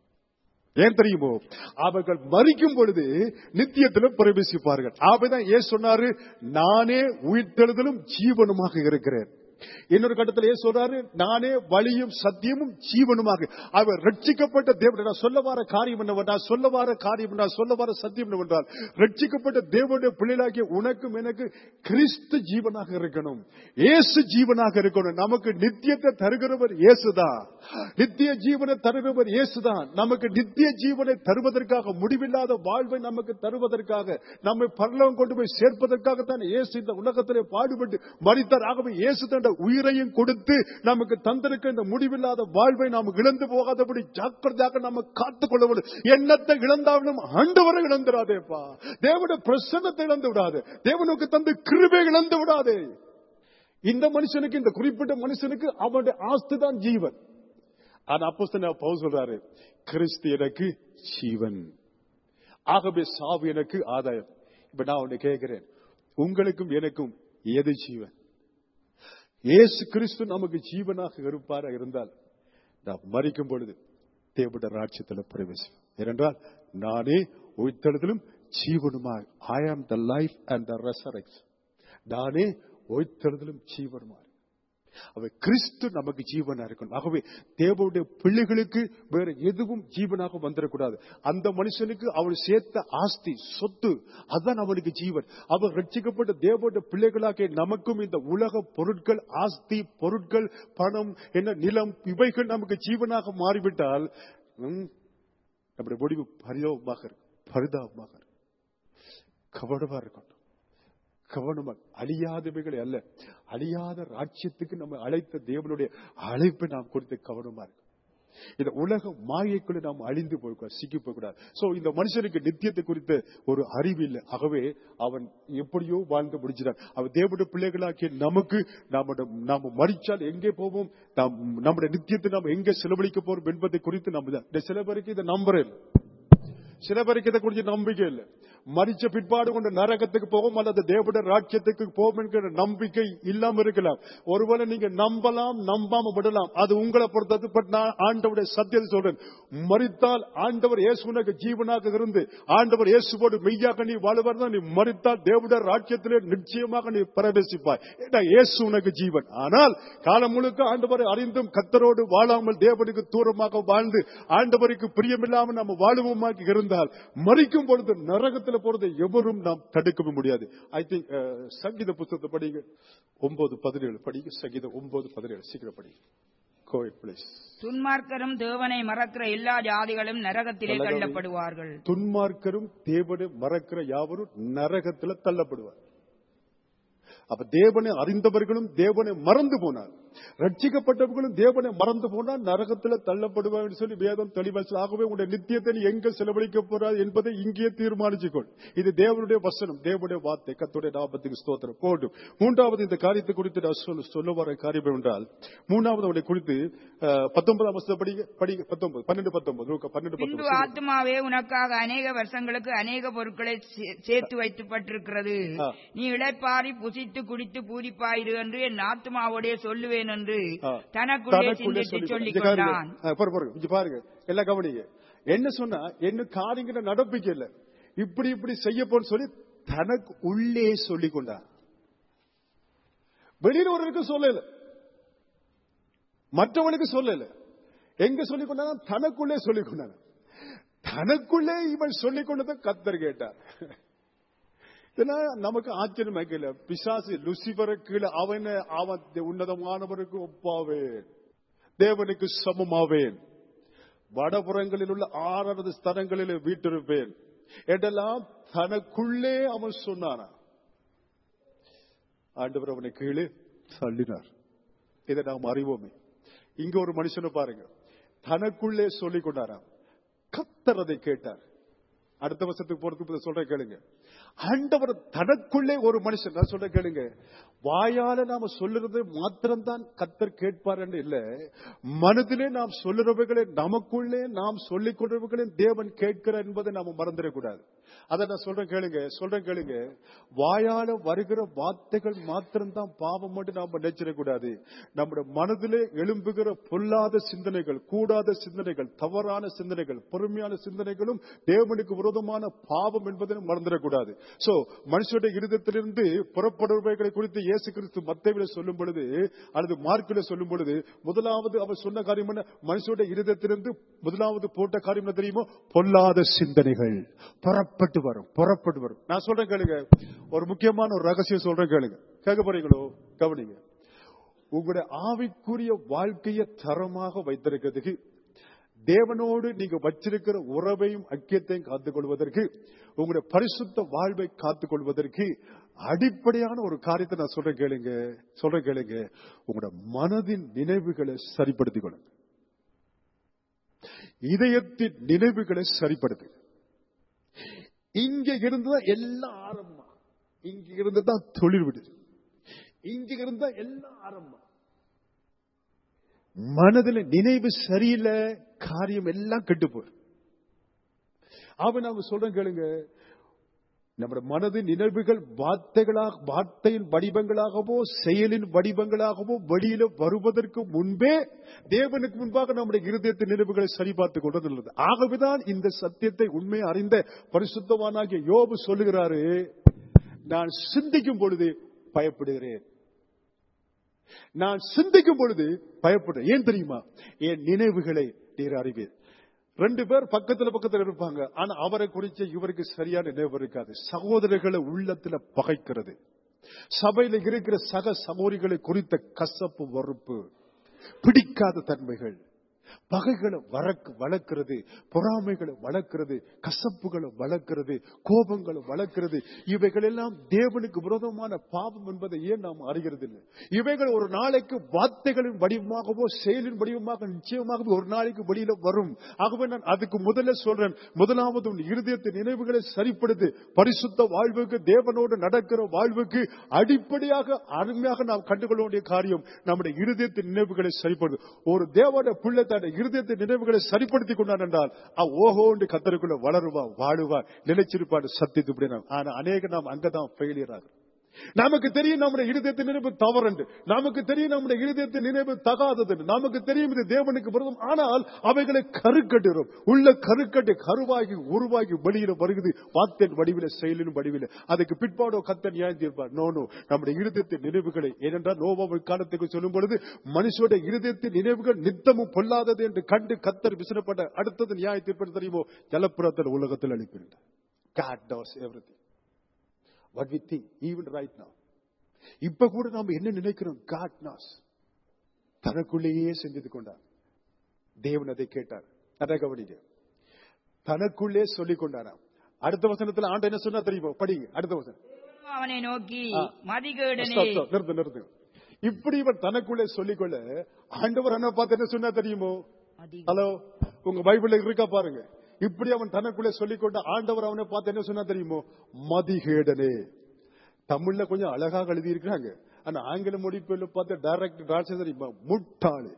ஏன் தெரியுமோ அவர்கள் மறிக்கும் பொழுது நித்தியத்திலும் பிரவேசிப்பார்கள் ஆபதான் ஏன் சொன்னாரு நானே உயிர்த்தெழுதலும் ஜீவனுமாக இருக்கிறேன் இன்னொரு கட்டத்தில் ஏன் சொல்றாரு நானே வழியும் சத்தியமும் ஜீவனுமாக அவர் ரட்சிக்கப்பட்ட தேவன் நான் சொல்ல வர காரியம் என்னவென்றால் சொல்ல வர காரியம் என்றால் சொல்ல வர சத்தியம் என்னவென்றால் ரட்சிக்கப்பட்ட தேவனுடைய பிள்ளைகளாகிய உனக்கும் எனக்கு கிறிஸ்து ஜீவனாக இருக்கணும் இயேசு ஜீவனாக இருக்கணும் நமக்கு நித்தியத்தை தருகிறவர் இயேசுதான் நித்திய ஜீவனை தருகிறவர் இயேசுதான் நமக்கு நித்திய ஜீவனை தருவதற்காக முடிவில்லாத வாழ்வை நமக்கு தருவதற்காக நம்மை பரலோகம் கொண்டு போய் சேர்ப்பதற்காகத்தான் இயேசு இந்த உலகத்திலே பாடுபட்டு மறித்தார் ஆகவே இயேசு தந்த உயிரையும் கொடுத்து நமக்கு தந்திருக்க இந்த முடிவில்லாத வாழ்வை நாம் இழந்து போகாதபடி ஜாக்கிரதையாக நம்ம காத்துக் கொள்ள வேண்டும் எண்ணத்தை இழந்தாலும் ஆண்டவரை இழந்துடாதேப்பா தேவனுடைய பிரசன்னத்தை இழந்து விடாது தேவனுக்கு தந்து கிருபை இழந்து விடாதே இந்த மனுஷனுக்கு இந்த குறிப்பிட்ட மனுஷனுக்கு அவனுடைய ஆஸ்தி தான் ஜீவன் ஆனா அப்போ பவுல் சொல்றாரு கிறிஸ்து எனக்கு ஜீவன் ஆகவே சாவு எனக்கு ஆதாயம் இப்ப நான் உன்னை கேட்கிறேன் உங்களுக்கும் எனக்கும் எது ஜீவன் இயேசு கிறிஸ்து நமக்கு ஜீவனாக இருப்பாரா இருந்தால் நாம் மறிக்கும் பொழுது தேவட ராட்சியத்தில் பிரவேசம் ஏனென்றால் நானே உயிர்த்தெழுதலும் ஜீவனுமாய் ஐ ஆம் த லைஃப் அண்ட் த ரெசரக்ஸ் நானே உயிர்த்தெழுதலும் ஜீவனுமாய் அவை கிறிஸ்து நமக்கு ஜீவனா இருக்கணும் ஆகவே தேவனுடைய பிள்ளைகளுக்கு வேற எதுவும் ஜீவனாக வந்துடக்கூடாது அந்த மனுஷனுக்கு அவன் சேர்த்த ஆஸ்தி சொத்து அதுதான் அவனுக்கு ஜீவன் அவன் ரட்சிக்கப்பட்ட தேவனுடைய பிள்ளைகளாக நமக்கும் இந்த உலக பொருட்கள் ஆஸ்தி பொருட்கள் பணம் என்ன நிலம் இவைகள் நமக்கு ஜீவனாக மாறிவிட்டால் ம், நம்முடைய முடிவு பரிதாபமாக இருக்கும் பரிதாபமாக இருக்கும் கவனமா இருக்கணும் கவனமா அழியாதவைகளை அல்ல அழியாத ராஜ்யத்துக்கு நம்ம அழைத்த தேவனுடைய அழைப்பை நாம் குறித்து கவனமா இருக்கும் இந்த உலக மாயைக்குள்ள நாம் அழிந்து போய்க்கூடாது சிக்கி போய்க்கூடாது சோ இந்த மனுஷனுக்கு நித்தியத்தை குறித்த ஒரு அறிவு இல்லை ஆகவே அவன் எப்படியோ வாழ்ந்து முடிச்சிடான் அவன் தேவனுடைய பிள்ளைகளாக்கிய நமக்கு நாம நாம மறிச்சால் எங்கே போவோம் நாம் நம்முடைய நித்தியத்தை நாம் எங்கே செலவழிக்க போறோம் என்பதை குறித்து நம்ம தான். இந்த சில பேருக்கு இதை நம்புறேன் சில பேருக்கு இதை குறித்து நம்பிக்கை இல்லை மறிச்ச பிற்பாடு கொண்டு நரகத்துக்கு போகும் அல்லது தேவட ராஜ்யத்துக்கு போகும் என்கிற நம்பிக்கை இல்லாம இருக்கலாம் ஒருவேளை நீங்க நம்பலாம் நம்பாம விடலாம் அது உங்களை பொறுத்தது பட் நான் ஆண்டவருடைய சத்தியத்தை சொல்றேன் மறித்தால் ஆண்டவர் இயேசு உனக்கு ஜீவனாக இருந்து ஆண்டவர் இயேசுவோடு மெய்யாக நீ வாழ்வார் நீ மறித்தால் தேவட ராஜ்யத்திலே நிச்சயமாக நீ பிரவேசிப்பாய் ஏன்னா இயேசு உனக்கு ஜீவன் ஆனால் காலம் முழுக்க ஆண்டவரை அறிந்தும் கத்தரோடு வாழாமல் தேவனுக்கு தூரமாக வாழ்ந்து ஆண்டவருக்கு பிரியமில்லாமல் நம்ம வாழுவமாக இருந்தால் மறிக்கும் பொழுது நரகத்தில் போறதை எவரும் நாம் தடுக்கவும் முடியாது ஐ திங்க் சங்கீத புத்தகத்தை படிங்க ஒன்பது பதினேழு படிங்க சங்கீதம் ஒன்பது பதினேழு சீக்கிரம் படிங்க கோவிட் பிளேஸ் துன்மார்க்கரும் தேவனை மறக்கிற எல்லா ஜாதிகளும் நரகத்திலே நல்லதாக தள்ளப்படுவார்கள் துன்மார்க்கரும் தேவனை மறக்கிற யாவரும் நரகத்துல தள்ளப்படுவார் அப்ப தேவனை அறிந்தவர்களும் தேவனை மறந்து போனார் ரட்சிக்கப்பட்டவர்களும் தேவனை மறந்து போனால் நரகத்துல தள்ளப்படுவார் என்று சொல்லி வேதம் தெளிவா சொல்லி, ஆகவே உங்களுடைய நித்தியத்தை நீ எங்க செலவழிக்க போறார் என்பதை இங்கே தீர்மானிச்சுக்கொள் இது தேவனுடைய வசனம் தேவனுடைய வார்த்தை கத்துடைய நாபத்துக்கு ஸ்தோத்திரம் போடும் மூன்றாவது இந்த காரியத்தை குறித்து நான் சொல்ல சொல்ல வர காரியம் என்றால் மூணாவது அவனை குறித்து அஹ், பத்தொன்பதாம் வருஷம் படிங்க படிங்க பத்தொன்பது பன்னெண்டு பத்தொன்பது லூக்கா, பன்னெண்டு பின்பு பத்தொன்பது ஆத்மாவே உனக்காக அநேக வருஷங்களுக்கு அநேக பொருட்களை சே- சேர்த்து வைக்கப்பட்டிருக்கிறது ஆ. நீ இளைப்பாரி புசித்து குடித்து பூரிப்பாயிரு என்று என் ஆத்மாவோடே சொல்லுவேன் என்று ஆ. தனக்குள்ளே தனக்குள்ளே சிந்தித்து சொல்லிக் சொல்லிக் கொண்டான். கொண்டான் இங்க பாருங்க. ஆ, பாருங்க, பாருங்க. இங்க பாருங்க எல்லாம் கவனிங்க என்ன சொன்னா என்ன காரியங்களை நடப்பிக்க இல்ல இப்படி இப்படி செய்ய போன்னு சொல்லி தனக்கு உள்ளே சொல்லிக் கொண்டான் வெளியில ஒருவருக்கு சொல்லல மற்றவனுக்கு சொல்லல எங்க சொல்லிக் கொண்டாங்க தனக்குள்ளே சொல்லிக் கொண்டாங்க தனக்குள்ளே இவன் சொல்லிக் கொண்டதை கத்தர் கேட்டார் இதெல்லாம் நமக்கு ஆச்சரியம் வைக்கல பிசாசு லுசிபர கீழே அவன அவன் உன்னதமானவருக்கு ஒப்பாவேன் தேவனுக்கு சமமாவேன் வடபுறங்களில் உள்ள ஆறாவது ஸ்தலங்களில் வீட்டிருப்பேன் என்றெல்லாம் தனக்குள்ளே அவன் சொன்னானா ஆண்டவர் அவனை கீழே தள்ளினார் இதை நாம் அறிவோமே இங்க ஒரு மனுஷனை பாருங்க தனக்குள்ளே சொல்லிக் கொண்டாராம் கத்தர் அதை கேட்டார் அடுத்த வருஷத்துக்கு போறதுக்கு இதை சொல்றேன் கேளுங்க ஆண்டவர் தனக்குள்ளே ஒரு மனுஷன் நான் சொல்றேன் கேளுங்க வாயால நாம சொல்லுறது மாத்திரம்தான் கத்தர் கேட்பார் என்று இல்ல மனதிலே நாம் சொல்லுறவைகளை நமக்குள்ளே நாம் சொல்லிக் கொண்டவர்களை தேவன் கேட்கிறார் என்பதை நாம மறந்துடக்கூடாது அதை நான் சொல்றேன் கேளுங்க சொல்றேன் கேளுங்க வாயால வருகிற வார்த்தைகள் மாத்திரம்தான் பாவம் மட்டும் நாம நினைச்சிடக்கூடாது நம்முடைய மனதிலே எழும்புகிற பொல்லாத சிந்தனைகள் கூடாத சிந்தனைகள் தவறான சிந்தனைகள் பொறுமையான சிந்தனைகளும் தேவனுக்கு விரோதமான பாவம் என்பதை மறந்துடக்கூடாது சோ மனுஷனுடைய இருதயத்திலிருந்து புறப்படுபவைகளை குறித்து இயேசு கிறிஸ்து மத்தைவில சொல்லும் பொழுது அல்லது மார்க்கில சொல்லும் பொழுது முதலாவது அவர் சொன்ன காரியம் என்ன மனுஷனுடைய இருதயத்திலிருந்து முதலாவது போட்ட காரியம் என்ன தெரியுமோ பொல்லாத சிந்தனைகள் புறப்பட்டு வரும் புறப்பட்டு வரும் நான் சொல்றேன் கேளுங்க ஒரு முக்கியமான ஒரு ரகசியம் சொல்றேன் கேளுங்க கேட்க போறீங்களோ கவனிங்க உங்களுடைய ஆவிக்குரிய வாழ்க்கையை தரமாக வைத்திருக்கிறதுக்கு தேவனோடு நீங்க வச்சிருக்கிற உறவையும் ஐக்கியத்தையும் காத்துக் கொள்வதற்கு உங்களுடைய பரிசுத்த வாழ்வை காத்துக் கொள்வதற்கு அடிப்படையான ஒரு காரியத்தை நான் சொல்றேன் கேளுங்க சொல்றேன் கேளுங்க உங்களோட மனதின் நினைவுகளை சரிப்படுத்திக் கொள்ளுங்க இதயத்தின் நினைவுகளை சரிப்படுத்து இங்க இருந்துதான் எல்லாம் ஆரம்பம் இங்க இருந்து தான் தொழில் விடுது இங்க இருந்தா எல்லாம் ஆரம்பம் மனதுல நினைவு சரியில்லை காரியம் எல்லாம் கெட்டு போயிடும் அவன் நாம சொல்றேன் கேளுங்க நம்முடைய மனதின் நினைவுகள் வார்த்தைகளாக வார்த்தையின் வடிவங்களாகவோ செயலின் வடிவங்களாகவோ வெளியில வருவதற்கு முன்பே தேவனுக்கு முன்பாக நம்முடைய இருதயத்தின் நினைவுகளை சரிபார்த்துக் கொண்டது நல்லது ஆகவேதான் இந்த சத்தியத்தை உண்மை அறிந்த பரிசுத்தவானாகிய யோபு சொல்லுகிறாரு நான் சிந்திக்கும் பொழுது பயப்படுகிறேன் நான் சிந்திக்கும் பொழுது பயப்படுறேன் ஏன் தெரியுமா என் நினைவுகளை நீர் அறிவீர் ரெண்டு பேர் பக்கத்துல பக்கத்துல இருப்பாங்க ஆனா அவரை குறிச்ச இவருக்கு சரியான நினைவு இருக்காது சகோதரர்களை உள்ளத்துல பகைக்கிறது சபையில இருக்கிற சக சகோதரிகளை குறித்த கசப்பு வறுப்பு பிடிக்காத தன்மைகள் பகைகளை வளர்க்கு வளர்க்கிறது பொறாமைகளை வளர்க்கிறது கசப்புகளை வளர்க்கிறது கோபங்களை வளர்க்கிறது இவைகள் எல்லாம் தேவனுக்கு விரோதமான பாவம் என்பதை ஏன் நாம் அறிகிறது இல்லை இவைகள் ஒரு நாளைக்கு வார்த்தைகளின் வடிவமாகவோ செயலின் வடிவமாக நிச்சயமாகவே ஒரு நாளைக்கு வெளியில வரும் ஆகவே நான் அதுக்கு முதல்ல சொல்றேன் முதலாவது உன் இருதயத்தின் நினைவுகளை சரிப்படுத்து பரிசுத்த வாழ்வுக்கு தேவனோடு நடக்கிற வாழ்வுக்கு அடிப்படையாக அருமையாக நாம் கண்டுகொள்ள வேண்டிய காரியம் நம்முடைய இருதயத்தின் நினைவுகளை சரிப்படுது ஒரு தேவன பிள்ளை தன் இருதயத்தின் நினைவுகளை சரிப்படுத்திக் கொண்டான் என்றால் அவ் ஓஹோண்டு கத்தருக்குள்ள வளருவா வாழுவா நிலைச்சிருப்பாடு சத்தித்து ஆனா அநேக நாம் அங்கதான் ஃபெயிலியர் ஆகும் நமக்கு தெரியும் நம்முடைய இருதயத்தின் நினைவு தவறுண்டு நமக்கு தெரியும் நம்முடைய இருதயத்தின் நினைவு தகாதது நமக்கு தெரியும் இது தேவனுக்கு விரோதம் ஆனால் அவைகளை கருக்கட்டுகிறோம் உள்ள கருக்கட்டு கருவாகி உருவாகி வெளியில வருகிறது வார்த்தையின் வடிவில செயலின் வடிவில அதுக்கு பிற்பாடோ கத்த நியாயம் தீர்ப்பார் நோ நோ நம்முடைய இருதயத்தின் நினைவுகளை ஏனென்றால் நோவாவின் காலத்துக்கு சொல்லும் பொழுது மனுஷோட இருதயத்தின் நினைவுகள் நித்தமும் பொல்லாதது என்று கண்டு கத்தர் விசனப்பட்ட அடுத்தது நியாய தீர்ப்பு தெரியுமோ ஜலப்புறத்தில் உலகத்தில் அளிப்பிருந்தார் God knows everything. what we think even right now இப்ப கூட நாம என்ன நினைக்கிறோம் God knows தனக்குள்ளேயே செஞ்சது கொண்டார் தேவன் அதை கேட்டார் அதை கவனிங்க தனக்குள்ளே சொல்லிக் கொண்டாராம் அடுத்த வசனத்துல ஆண்டு என்ன சொன்னா தெரியுமா படிங்க அடுத்த வசனம் அவனை நோக்கி ஆ. மதிகேடனே Stop, stop. நிறுத்து நிறுத்து இப்படி இவன் தனக்குள்ளே சொல்லிக்கொள்ள ஆண்டவர் என்ன பார்த்து என்ன சொன்னா தெரியுமோ மதி- ஹலோ உங்க பைபிள்ல இருக்கா பாருங்க இப்படி அவன் தனக்குள்ளே சொல்லிக்கொண்ட ஆண்டவர் அவனை பார்த்து என்ன சொன்னா தெரியுமோ மதிகேடனே தமிழ்ல கொஞ்சம் அழகாக எழுதி இருக்கிறாங்க ஆனா ஆங்கில மொழிபெயர்ல பார்த்து டைரக்ட் டிரான்ஸ்லேஷன் தெரியுமா முட்டாளு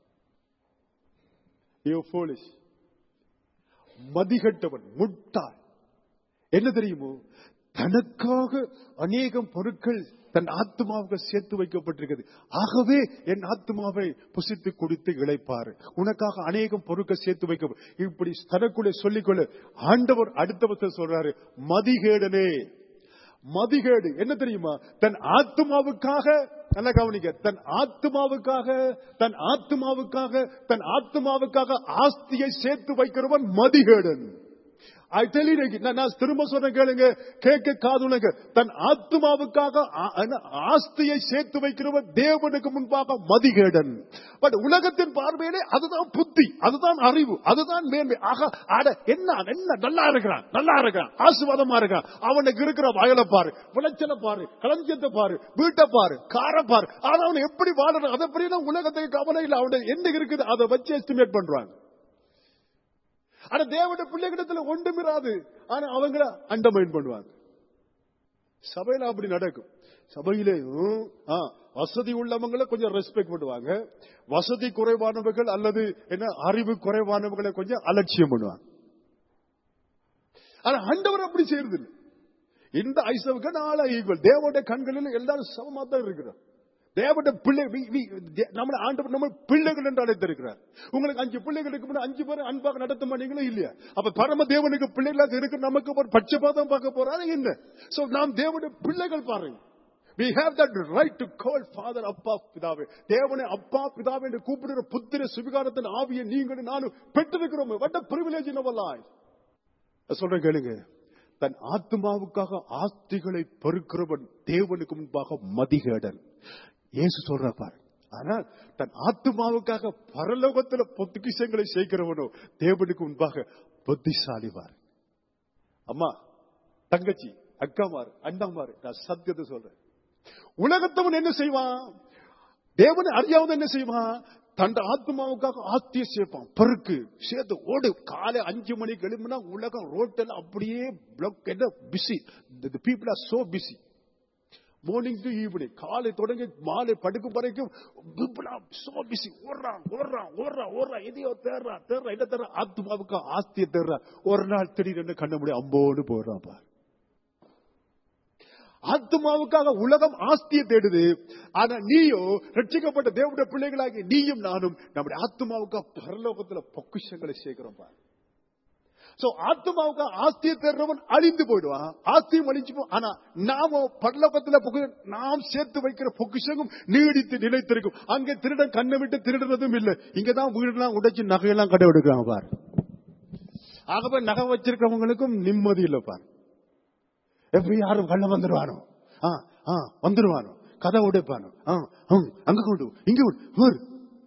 You foolish. மதிகட்டவன் முட்டாள் என்ன தெரியுமோ தனக்காக அநேகம் பொருட்கள் தன் ஆத்மாவுக்கு சேர்த்து வைக்கப்பட்டிருக்கிறது ஆகவே என் ஆத்மாவை புசித்து குடித்து இழைப்பாரு உனக்காக அநேகம் பொருட்கள் சேர்த்து வைக்க இப்படி தனக்குள்ளே சொல்லிக்கொள்ள ஆண்டவர் அடுத்த வருஷம் சொல்றாரு மதிகேடனே மதிகேடு என்ன தெரியுமா தன் ஆத்மாவுக்காக நல்லா கவனிக்க தன் ஆத்மாவுக்காக தன் ஆத்மாவுக்காக தன் ஆத்மாவுக்காக ஆஸ்தியை சேர்த்து வைக்கிறவன் மதிகேடன் I tell you, நான் நான் திரும்ப சொல்றேன் கேளுங்க கேட்க காதுலங்க தன் ஆத்மாவுக்காக ஆ- என்ன, ஆஸ்தியை சேர்த்து வைக்கிறவன் தேவனுக்கு முன்பாக மதிகேடன் பட் உலகத்தின் பார்வையிலே அதுதான் புத்தி அதுதான் அறிவு அதுதான் மேன்மை ஆக அட என்ன என்ன நல்லா இருக்கிறான் நல்லா இருக்கிறான் ஆசீர்வாதமா இருக்கான் அவனுக்கு இருக்கிற வயலை பாரு விளைச்சலை பாரு களஞ்சியத்தை பாரு வீட்டை பாரு காரை பாரு ஆனா அவன் எப்படி வாழறான் அதை பற்றி உலகத்துக்கு கவலை இல்லை அவன் என்ன இருக்குது அதை வச்சு எஸ்டிமேட் பண்றாங்க ஆனா தேவனுடைய பிள்ளைகிடத்துல ஒன்றுமிராது ஆனா அவங்கள அண்டமைன் பண்ணுவாங்க சபையில அப்படி நடக்கும் சபையிலே ம், ஆ, வசதி உள்ளவங்களை கொஞ்சம் ரெஸ்பெக்ட் பண்ணுவாங்க வசதி குறைவானவர்கள் அல்லது என்ன அறிவு குறைவானவங்களை கொஞ்சம் அலட்சியம் பண்ணுவாங்க ஆனா ஆண்டவர் அப்படி செய்யறது இல்லை இந்த ஐசவுக்கு நாளா ஈக்குவல் தேவனுடைய கண்களில் எல்லாரும் சமமா தான் இருக்கிறோம் தேவனுடைய பிள்ளை வி- வி- தே- நம்மளை ஆண்டவர் நம்ம பிள்ளைகள் என்று அழைத்திருக்கிறார் உங்களுக்கு அஞ்சு பிள்ளைகள் இருக்கும் அஞ்சு பேர் அன்பாக நடத்த மாட்டீங்களா இல்லையா அப்ப பரம தேவனுக்கு பிள்ளைகளாக இருக்கு நமக்கு ஒரு பட்சபாதம் பார்க்க போறாரு என்ன சோ நாம் தேவனுடைய பிள்ளைகள் பாருங்க We have that right to call Father அப்பா பிதாவே தேவனை அப்பா பிதாவே என்று கூப்பிடுற புத்திர சுவிகாரத்தின் ஆவியை நீங்களும் நானும் பெற்றிருக்கிறோம் what a privilege in our life நான் சொல்றேன் கேளுங்க தன் ஆத்மாவுக்காக ஆஸ்திகளை பெருக்கிறவன் தேவனுக்கு முன்பாக மதிகேடன் இயேசு சொல்ற பாரு ஆனால் தன் ஆத்மாவுக்காக பரலோகத்துல பொத்துக்கிஷங்களை சேர்க்கிறவனோ தேவனுக்கு முன்பாக புத்திசாலிவார் அம்மா தங்கச்சி அக்காமார் அண்ணாமார் நான் சத்தியத்தை சொல்றேன் உலகத்தவன் என்ன செய்வான் தேவனை அறியாவது என்ன செய்வான் தன் ஆத்மாவுக்காக ஆஸ்திய சேர்ப்பான் பெருக்கு சேர்த்து ஓடு காலை அஞ்சு மணிக்கு எழுப்புனா உலகம் ரோட்டில் அப்படியே பிளாக் என்ன busy people are so busy morning to evening காலை தொடங்கி மாலை படுக்கும் வரைக்கும் people are so busy ஓடுறான் ஓடுறான் ஓடுறான் ஓடுறான் எதையோ தேடுறான் தேடுறான் என்ன தேடுறான் ஆத்மாவுக்கு ஆஸ்தியை தேடுறான் ஒரு நாள் திடீர்னு கண்ண முடியும் அம்போன்னு போடுறான் பாரு ஆத்மாவுக்காக உலகம் ஆஸ்தியை தேடுது ஆனா நீயோ ரட்சிக்கப்பட்ட தேவனுடைய பிள்ளைகளாகி நீயும் நானும் நம்முடைய ஆத்மாவுக்காக பரலோகத்துல பொக்கிஷங்களை சேர்க்கிறோம் பாரு சோ ஆத்மாவுக்கு ஆஸ்தியை தேடுறவன் அழிந்து போயிடுவான் ஆஸ்தியும் அழிஞ்சு போ ஆனா நாம பரலோகத்துல பொக்கு- நாம் சேர்த்து வைக்கிற பொக்கிஷமும் நீடித்து நிலைத்திருக்கும் அங்கே திருடன் கண்ணை விட்டு திருடுறதும் இல்லை இங்கதான் வீடெல்லாம் உடைச்சு நகையெல்லாம் கடை எடுக்கிறாங்க பாரு ஆகவே நகை வச்சிருக்கிறவங்களுக்கும் நிம்மதி இல்லை பாரு எப்படி யாரும் கள்ள வந்துருவானோ ஆ ஆ வந்துருவானோ கதை உடைப்பானோ ஆ ஹம், அங்க கொண்டு போ, இங்க கொண்டு போ, வரு.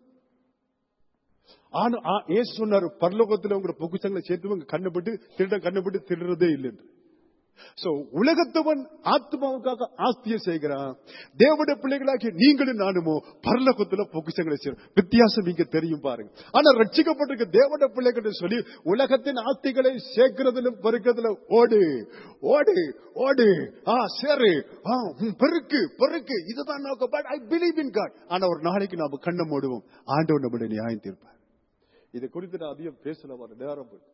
ஆனா ஆ, ஏசு சொன்னாரு பரலோகத்துல உங்க பொக்குச்சங்களை சேர்த்து உங்க கண்ணுப்பட்டு திருட கண்ணுப்பட்டு திருடுறதே இல்லை என்று சோ உலகத்தவன் ஆத்மாவுக்காக ஆஸ்தியை செய்கிறான் தேவனுடைய பிள்ளைகளாகிய நீங்களும் நானுமோ பரலோகத்துல பொக்கிஷங்களை செய்யறோம் வித்தியாசம் இங்க தெரியும் பாருங்க ஆனா ரட்சிக்கப்பட்டிருக்க தேவனுடைய பிள்ளைகள் சொல்லி உலகத்தின் ஆஸ்திகளை சேர்க்கிறதுல பெருக்கிறதுல ஓடு ஓடு ஓடு ஆ சரி ஆ ம், பெருக்கு பெருக்கு இதுதான் நோக்கம் but I believe in God ஆனா ஒரு நாளைக்கு நாம கண்ணை மூடுவோம் ஆண்டவர் நம்முடைய நியாயம் தீர்ப்பார் இதை குறித்து நான் அதிகம் பேசல வர நேரம் போய்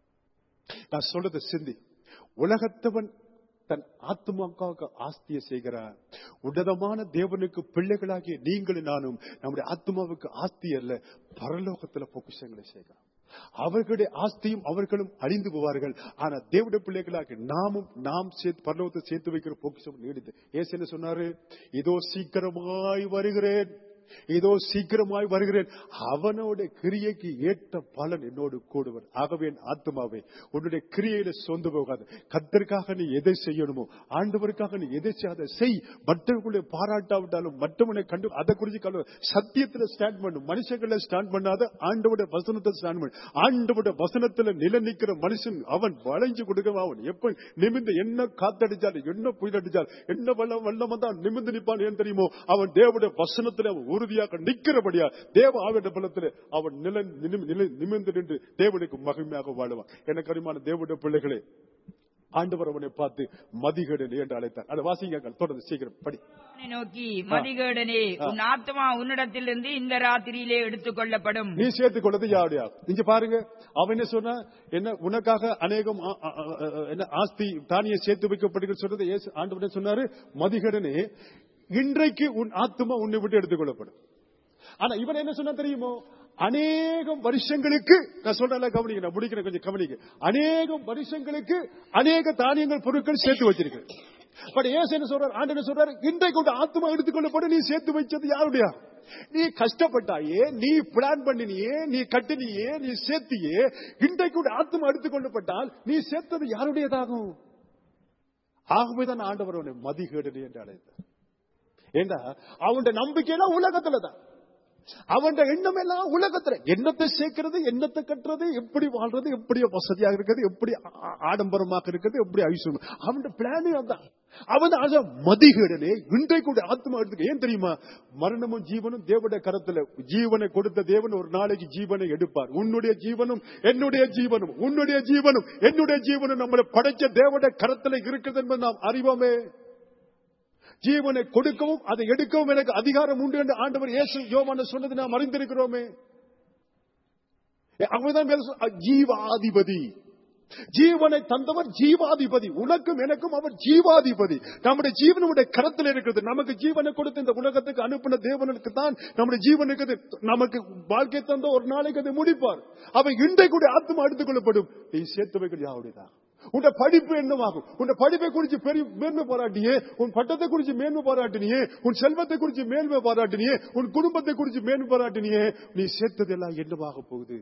நான் சொல்றது சிந்தி உலகத்தவன் தன் ஆத்மாக்காக ஆஸ்தியை செய்கிறான் உன்னதமான தேவனுக்கு பிள்ளைகளாகிய நீங்களும் நானும் நம்முடைய ஆத்மாவுக்கு ஆஸ்தி அல்ல பரலோகத்துல பொக்கிஷங்களை செய்கிறோம் அவர்களுடைய ஆஸ்தியும் அவர்களும் அழிந்து போவார்கள் ஆனா தேவனுடைய பிள்ளைகளாக நாமும் நாம் சேர்த்து பரலோகத்தை சேர்த்து வைக்கிற பொக்கிஷம் நீடித்து ஏசு என்ன சொன்னாரு இதோ சீக்கிரமாய் வருகிறேன் இதோ சீக்கிரமாய் வருகிறேன் அவனோட கிரியைக்கு ஏற்ற பலன் என்னோடு கூடுவன் ஆகவே என் ஆத்மாவே உன்னுடைய கிரியையில சொந்து போகாது கத்தருக்காக நீ எதை செய்யணுமோ ஆண்டவருக்காக நீ எதை செய்யாத செய் மற்றவர்களை பாராட்டாவிட்டாலும் மற்றவனை கண்டு அதை குறிச்சு கண்டு சத்தியத்துல ஸ்டாண்ட் பண்ணும் மனுஷங்கள ஸ்டாண்ட் பண்ணாத ஆண்டவோட வசனத்தை ஸ்டாண்ட் பண்ணு ஆண்டவோட வசனத்துல நில நிக்கிற மனுஷன் அவன் வளைஞ்சு கொடுக்க அவன் எப்ப நிமிந்து என்ன காத்தடிச்சாலும் என்ன புயல் அடிச்சால் என்ன வல்லம் வல்லம் வந்தால் நிமிந்து நிப்பான் ஏன் தெரியுமோ அவன் தேவனுடைய வசனத்துல அவன் உறுதியாக நிற்கிறபடியா தேவ ஆவிட பலத்தில் அவன் நில நிமி- நிலை- நிமிர்ந்து நின்று தேவனுக்கு மகிமையாக வாழுவான் எனக்கு அறிமான தேவனுடைய பிள்ளைகளே ஆண்டவர் அவனை பார்த்து மதிகடன் என்று அழைத்தார் அதை வாசிங்க தொடர்ந்து சீக்கிரம் படி அவனை நோக்கி மதிகேடனே உன் ஆத்மா உன்னிடத்திலிருந்து இந்த ராத்திரியிலே எடுத்துக் கொள்ளப்படும் நீ சேர்த்துக் கொண்டது யாருடைய இங்க பாருங்க அவன் என்ன சொன்னா என்ன உனக்காக அநேகம் ஆ- ஆ- ஆ- ஆ- என்ன ஆஸ்தி தானிய சேர்த்து வைக்கப்படுகிறது சொல்றது இயேசு ஆண்டவர் என்ன சொன்னாரு மதிகடனே இன்றைக்கு உன் ஆத்மா உன்னை விட்டு எடுத்துக் கொள்ளப்படும் ஆனா இவன் என்ன சொன்னா தெரியுமோ அநேகம் வருஷங்களுக்கு நான் சொல்றேன் கவனிக்க நான் முடிக்கிறேன் கொஞ்சம் கவனிக்க அநேகம் வருஷங்களுக்கு அநேக தானியங்கள் பொருட்கள் சேர்த்து வச்சிருக்கேன் பட் ஏசு என்ன சொல்றாரு ஆண்டு என்ன சொல்றாரு இன்றைக்கு உன் ஆத்மா எடுத்துக்கொள்ளப்படும் நீ சேர்த்து வச்சது யாருடைய நீ கஷ்டப்பட்டாயே நீ பிளான் பண்ணினியே நீ கட்டினியே நீ சேர்த்தியே இன்றைக்கு உன் ஆத்மா எடுத்துக்கொள்ளப்பட்டால் நீ சேர்த்தது யாருடையதாகும் ஆகவேதான் ஆண்டவர் அவனை மதிகேடு என்று அழைத்தார் ஏண்டா அவன் நம்பிக்கையெல்லாம் உலகத்துலதான் அவன் எண்ணம் எல்லாம் உலகத்துல எண்ணத்தை சேர்க்கிறது எண்ணத்தை கட்டுறது எப்படி வாழ்றது எப்படி வசதியாக இருக்கிறது எப்படி ஆ- ஆடம்பரமாக இருக்கிறது எப்படி ஐஸ்வர்யம் அவன் பிளானே அதான் அவன் ஆசை மதிகேடனே இன்றைக்கு கூட ஆத்மா எடுத்துக்க ஏன் தெரியுமா மரணமும் ஜீவனும் தேவனுடைய கரத்துல ஜீவனை கொடுத்த தேவன் ஒரு நாளைக்கு ஜீவனை எடுப்பார் உன்னுடைய ஜீவனும் என்னுடைய ஜீவனும் உன்னுடைய ஜீவனும் என்னுடைய ஜீவனும் நம்மளை படைச்ச தேவனுடைய கரத்துல இருக்கிறது என்பது நாம் அறிவோமே ஜீவனை கொடுக்கவும் அதை எடுக்கவும் எனக்கு அதிகாரம் உண்டு என்று ஆண்டவர் இயேசு யோவான சொன்னது நாம் அறிந்திருக்கிறோமே அவர்தான் மேல சொ- அ- ஜீவாதிபதி ஜீவனை தந்தவர் ஜீவாதிபதி உனக்கும் எனக்கும் அவர் ஜீவாதிபதி நம்முடைய ஜீவனுடைய கரத்தில் இருக்கிறது நமக்கு ஜீவனை கொடுத்து இந்த உலகத்துக்கு அனுப்பின தேவனுக்கு தான் நம்முடைய ஜீவனுக்கு அது நமக்கு வாழ்க்கை தந்த ஒரு நாளைக்கு அதை முடிப்பார் அவை இன்றைக்கு கூட ஆத்மா எடுத்துக் கொள்ளப்படும் நீ சேர்த்து வைக்கிறது யாருடையதான் உன் படிப்பு என்னவாகும் உன் படிப்பை குறித்து பெரிய மேன்மை பாராட்டியே உன் பட்டத்தை குறித்து மேன்மை பாராட்டினியே உன் செல்வத்தை குறித்து மேன்மை பாராட்டினியே உன் குடும்பத்தை குறித்து மேன்மை பாராட்டினியே நீ சேர்த்தது எல்லாம் என்னவாக போகுது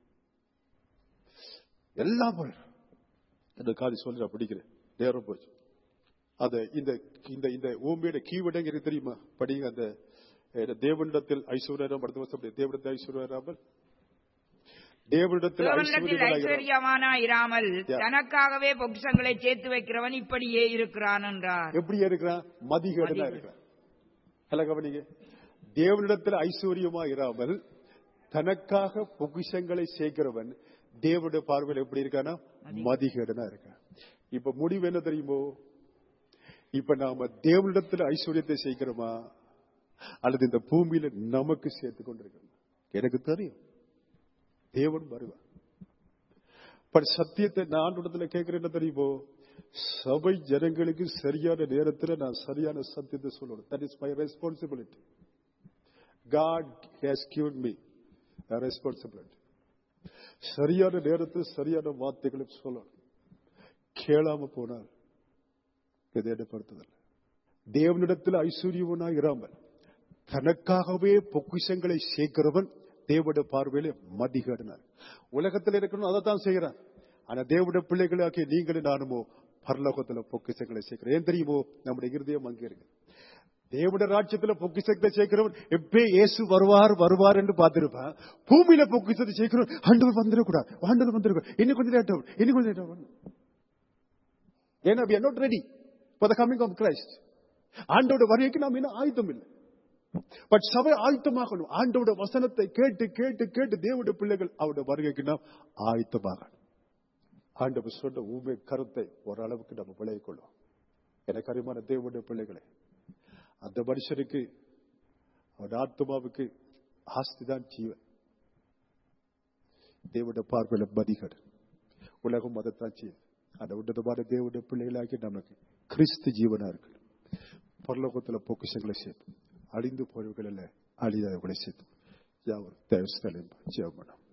எல்லாம் போயிடும் இந்த காதி சொல்லி நான் பிடிக்கிறேன் நேரம் போச்சு அத இந்த இந்த இந்த ஓம்பியோட கீவடங்க எனக்கு தெரியுமா படிங்க அந்த அஹ், தேவனிடத்தில் ஐஸ்வர்யம் அடுத்த வருஷம் அப்படி தேவனிடத்தில் ஐஸ்வர்யாமல் தேவனிடத்தில் தேவனிடத்தில் ஐஸ்வர்யம் ஐஸ்வர்யமானா இராமல் தனக்காகவே பொக்கிஷங்களை சேர்த்து வைக்கிறவன் இப்படியே இருக்கிறான் என்றார் எப்படி இருக்கிறான் மதிகேடனா மதிகேடு. இருக்கிறான் அல்ல கவனிங்க தேவனிடத்தில் ஐஸ்வர்யமா இராமல் தனக்காக பொக்கிஷங்களை சேர்க்கிறவன் தேவனுடைய பார்வையில் எப்படி இருக்கானா மதிகேடனா இருக்கான் இப்ப முடிவு என்ன தெரியுமோ இப்ப நாம தேவனிடத்தில் ஐஸ்வர்யத்தை சேர்க்கிறோமா அல்லது இந்த பூமியில நமக்கு சேர்த்து கொண்டிருக்கிறோம் எனக்கு தெரியும் தேவன் வருவார் பட் சத்தியத்தை நான் இடத்துல கேட்கிறேன் என்ன தெரியுமோ சபை ஜனங்களுக்கு சரியான நேரத்தில் நான் சரியான சத்தியத்தை சொல்லணும் that is my responsibility God has given me a responsibility சரியான நேரத்தில் சரியான வார்த்தைகளை சொல்லணும் கேளாம போனால் இது ஏற்படுத்துதல் தேவனிடத்தில் ஐஸ்வர்யவனாய் இராமல் தனக்காகவே பொக்கிஷங்களை சேர்க்கிறவன் தேவனுடைய பார்வையிலே மதிகேடனார் உலகத்தில் இருக்கணும் அதை தான் செய்கிறான் ஆனா தேவனுடைய பிள்ளைகளாகிய நீங்களும் நானுமோ பரலோகத்துல பொக்கிஷங்களை சேர்க்கிறோம் ஏன் தெரியுமோ நம்முடைய இருதயம் அங்கே இருக்கு தேவனுடைய ராஜ்யத்துல பொக்கிஷத்தை சேர்க்கிறவன் எப்பே இயேசு வருவார் வருவார் என்று பார்த்திருப்பான் பூமியில பொக்கிஷத்தை சேர்க்கிறவன் ஆண்டவர் வந்துடக்கூடாது ஆண்டவர் வந்துடக்கூடாது இன்னும் கொஞ்சம் லேட் ஆகும் இன்னும் கொஞ்சம் லேட் ஆகும் ஏன்னா we are not ready for the coming of Christ ஆண்டோட வருகைக்கு நாம் இன்னும் ஆயுத்தம் இல்லை பட் சபை ஆயுத்தமாகணும் ஆண்டோட வசனத்தை கேட்டு கேட்டு கேட்டு தேவனுடைய பிள்ளைகள் அவருடைய வருகைக்கு நாம் ஆயுத்தமாகணும் ஆண்டவர் சொன்ன ஊமை கருத்தை ஓரளவுக்கு நம்ம விளைவிக் கொள்வோம் எனக்கு அறிமான தேவனுடைய பிள்ளைகளே அந்த மனுஷனுக்கு அவன் ஆத்மாவுக்கு ஆஸ்தி தான் ஜீவன் தேவனுடைய பார்வையில மதிகர் உலகம் அதைத்தான் செய்யும் அந்த உன்னதமான தேவனுடைய பிள்ளைகளாக்கி நமக்கு கிறிஸ்து ஜீவனா இருக்கு பரலோகத்துல பொக்கிஷங்களை சேர்த்து அழிந்து போறவர்கள் அல்ல அழியாதவர்களை சேர்த்து யாவர் தேவஸ்தலம் ஜெபம்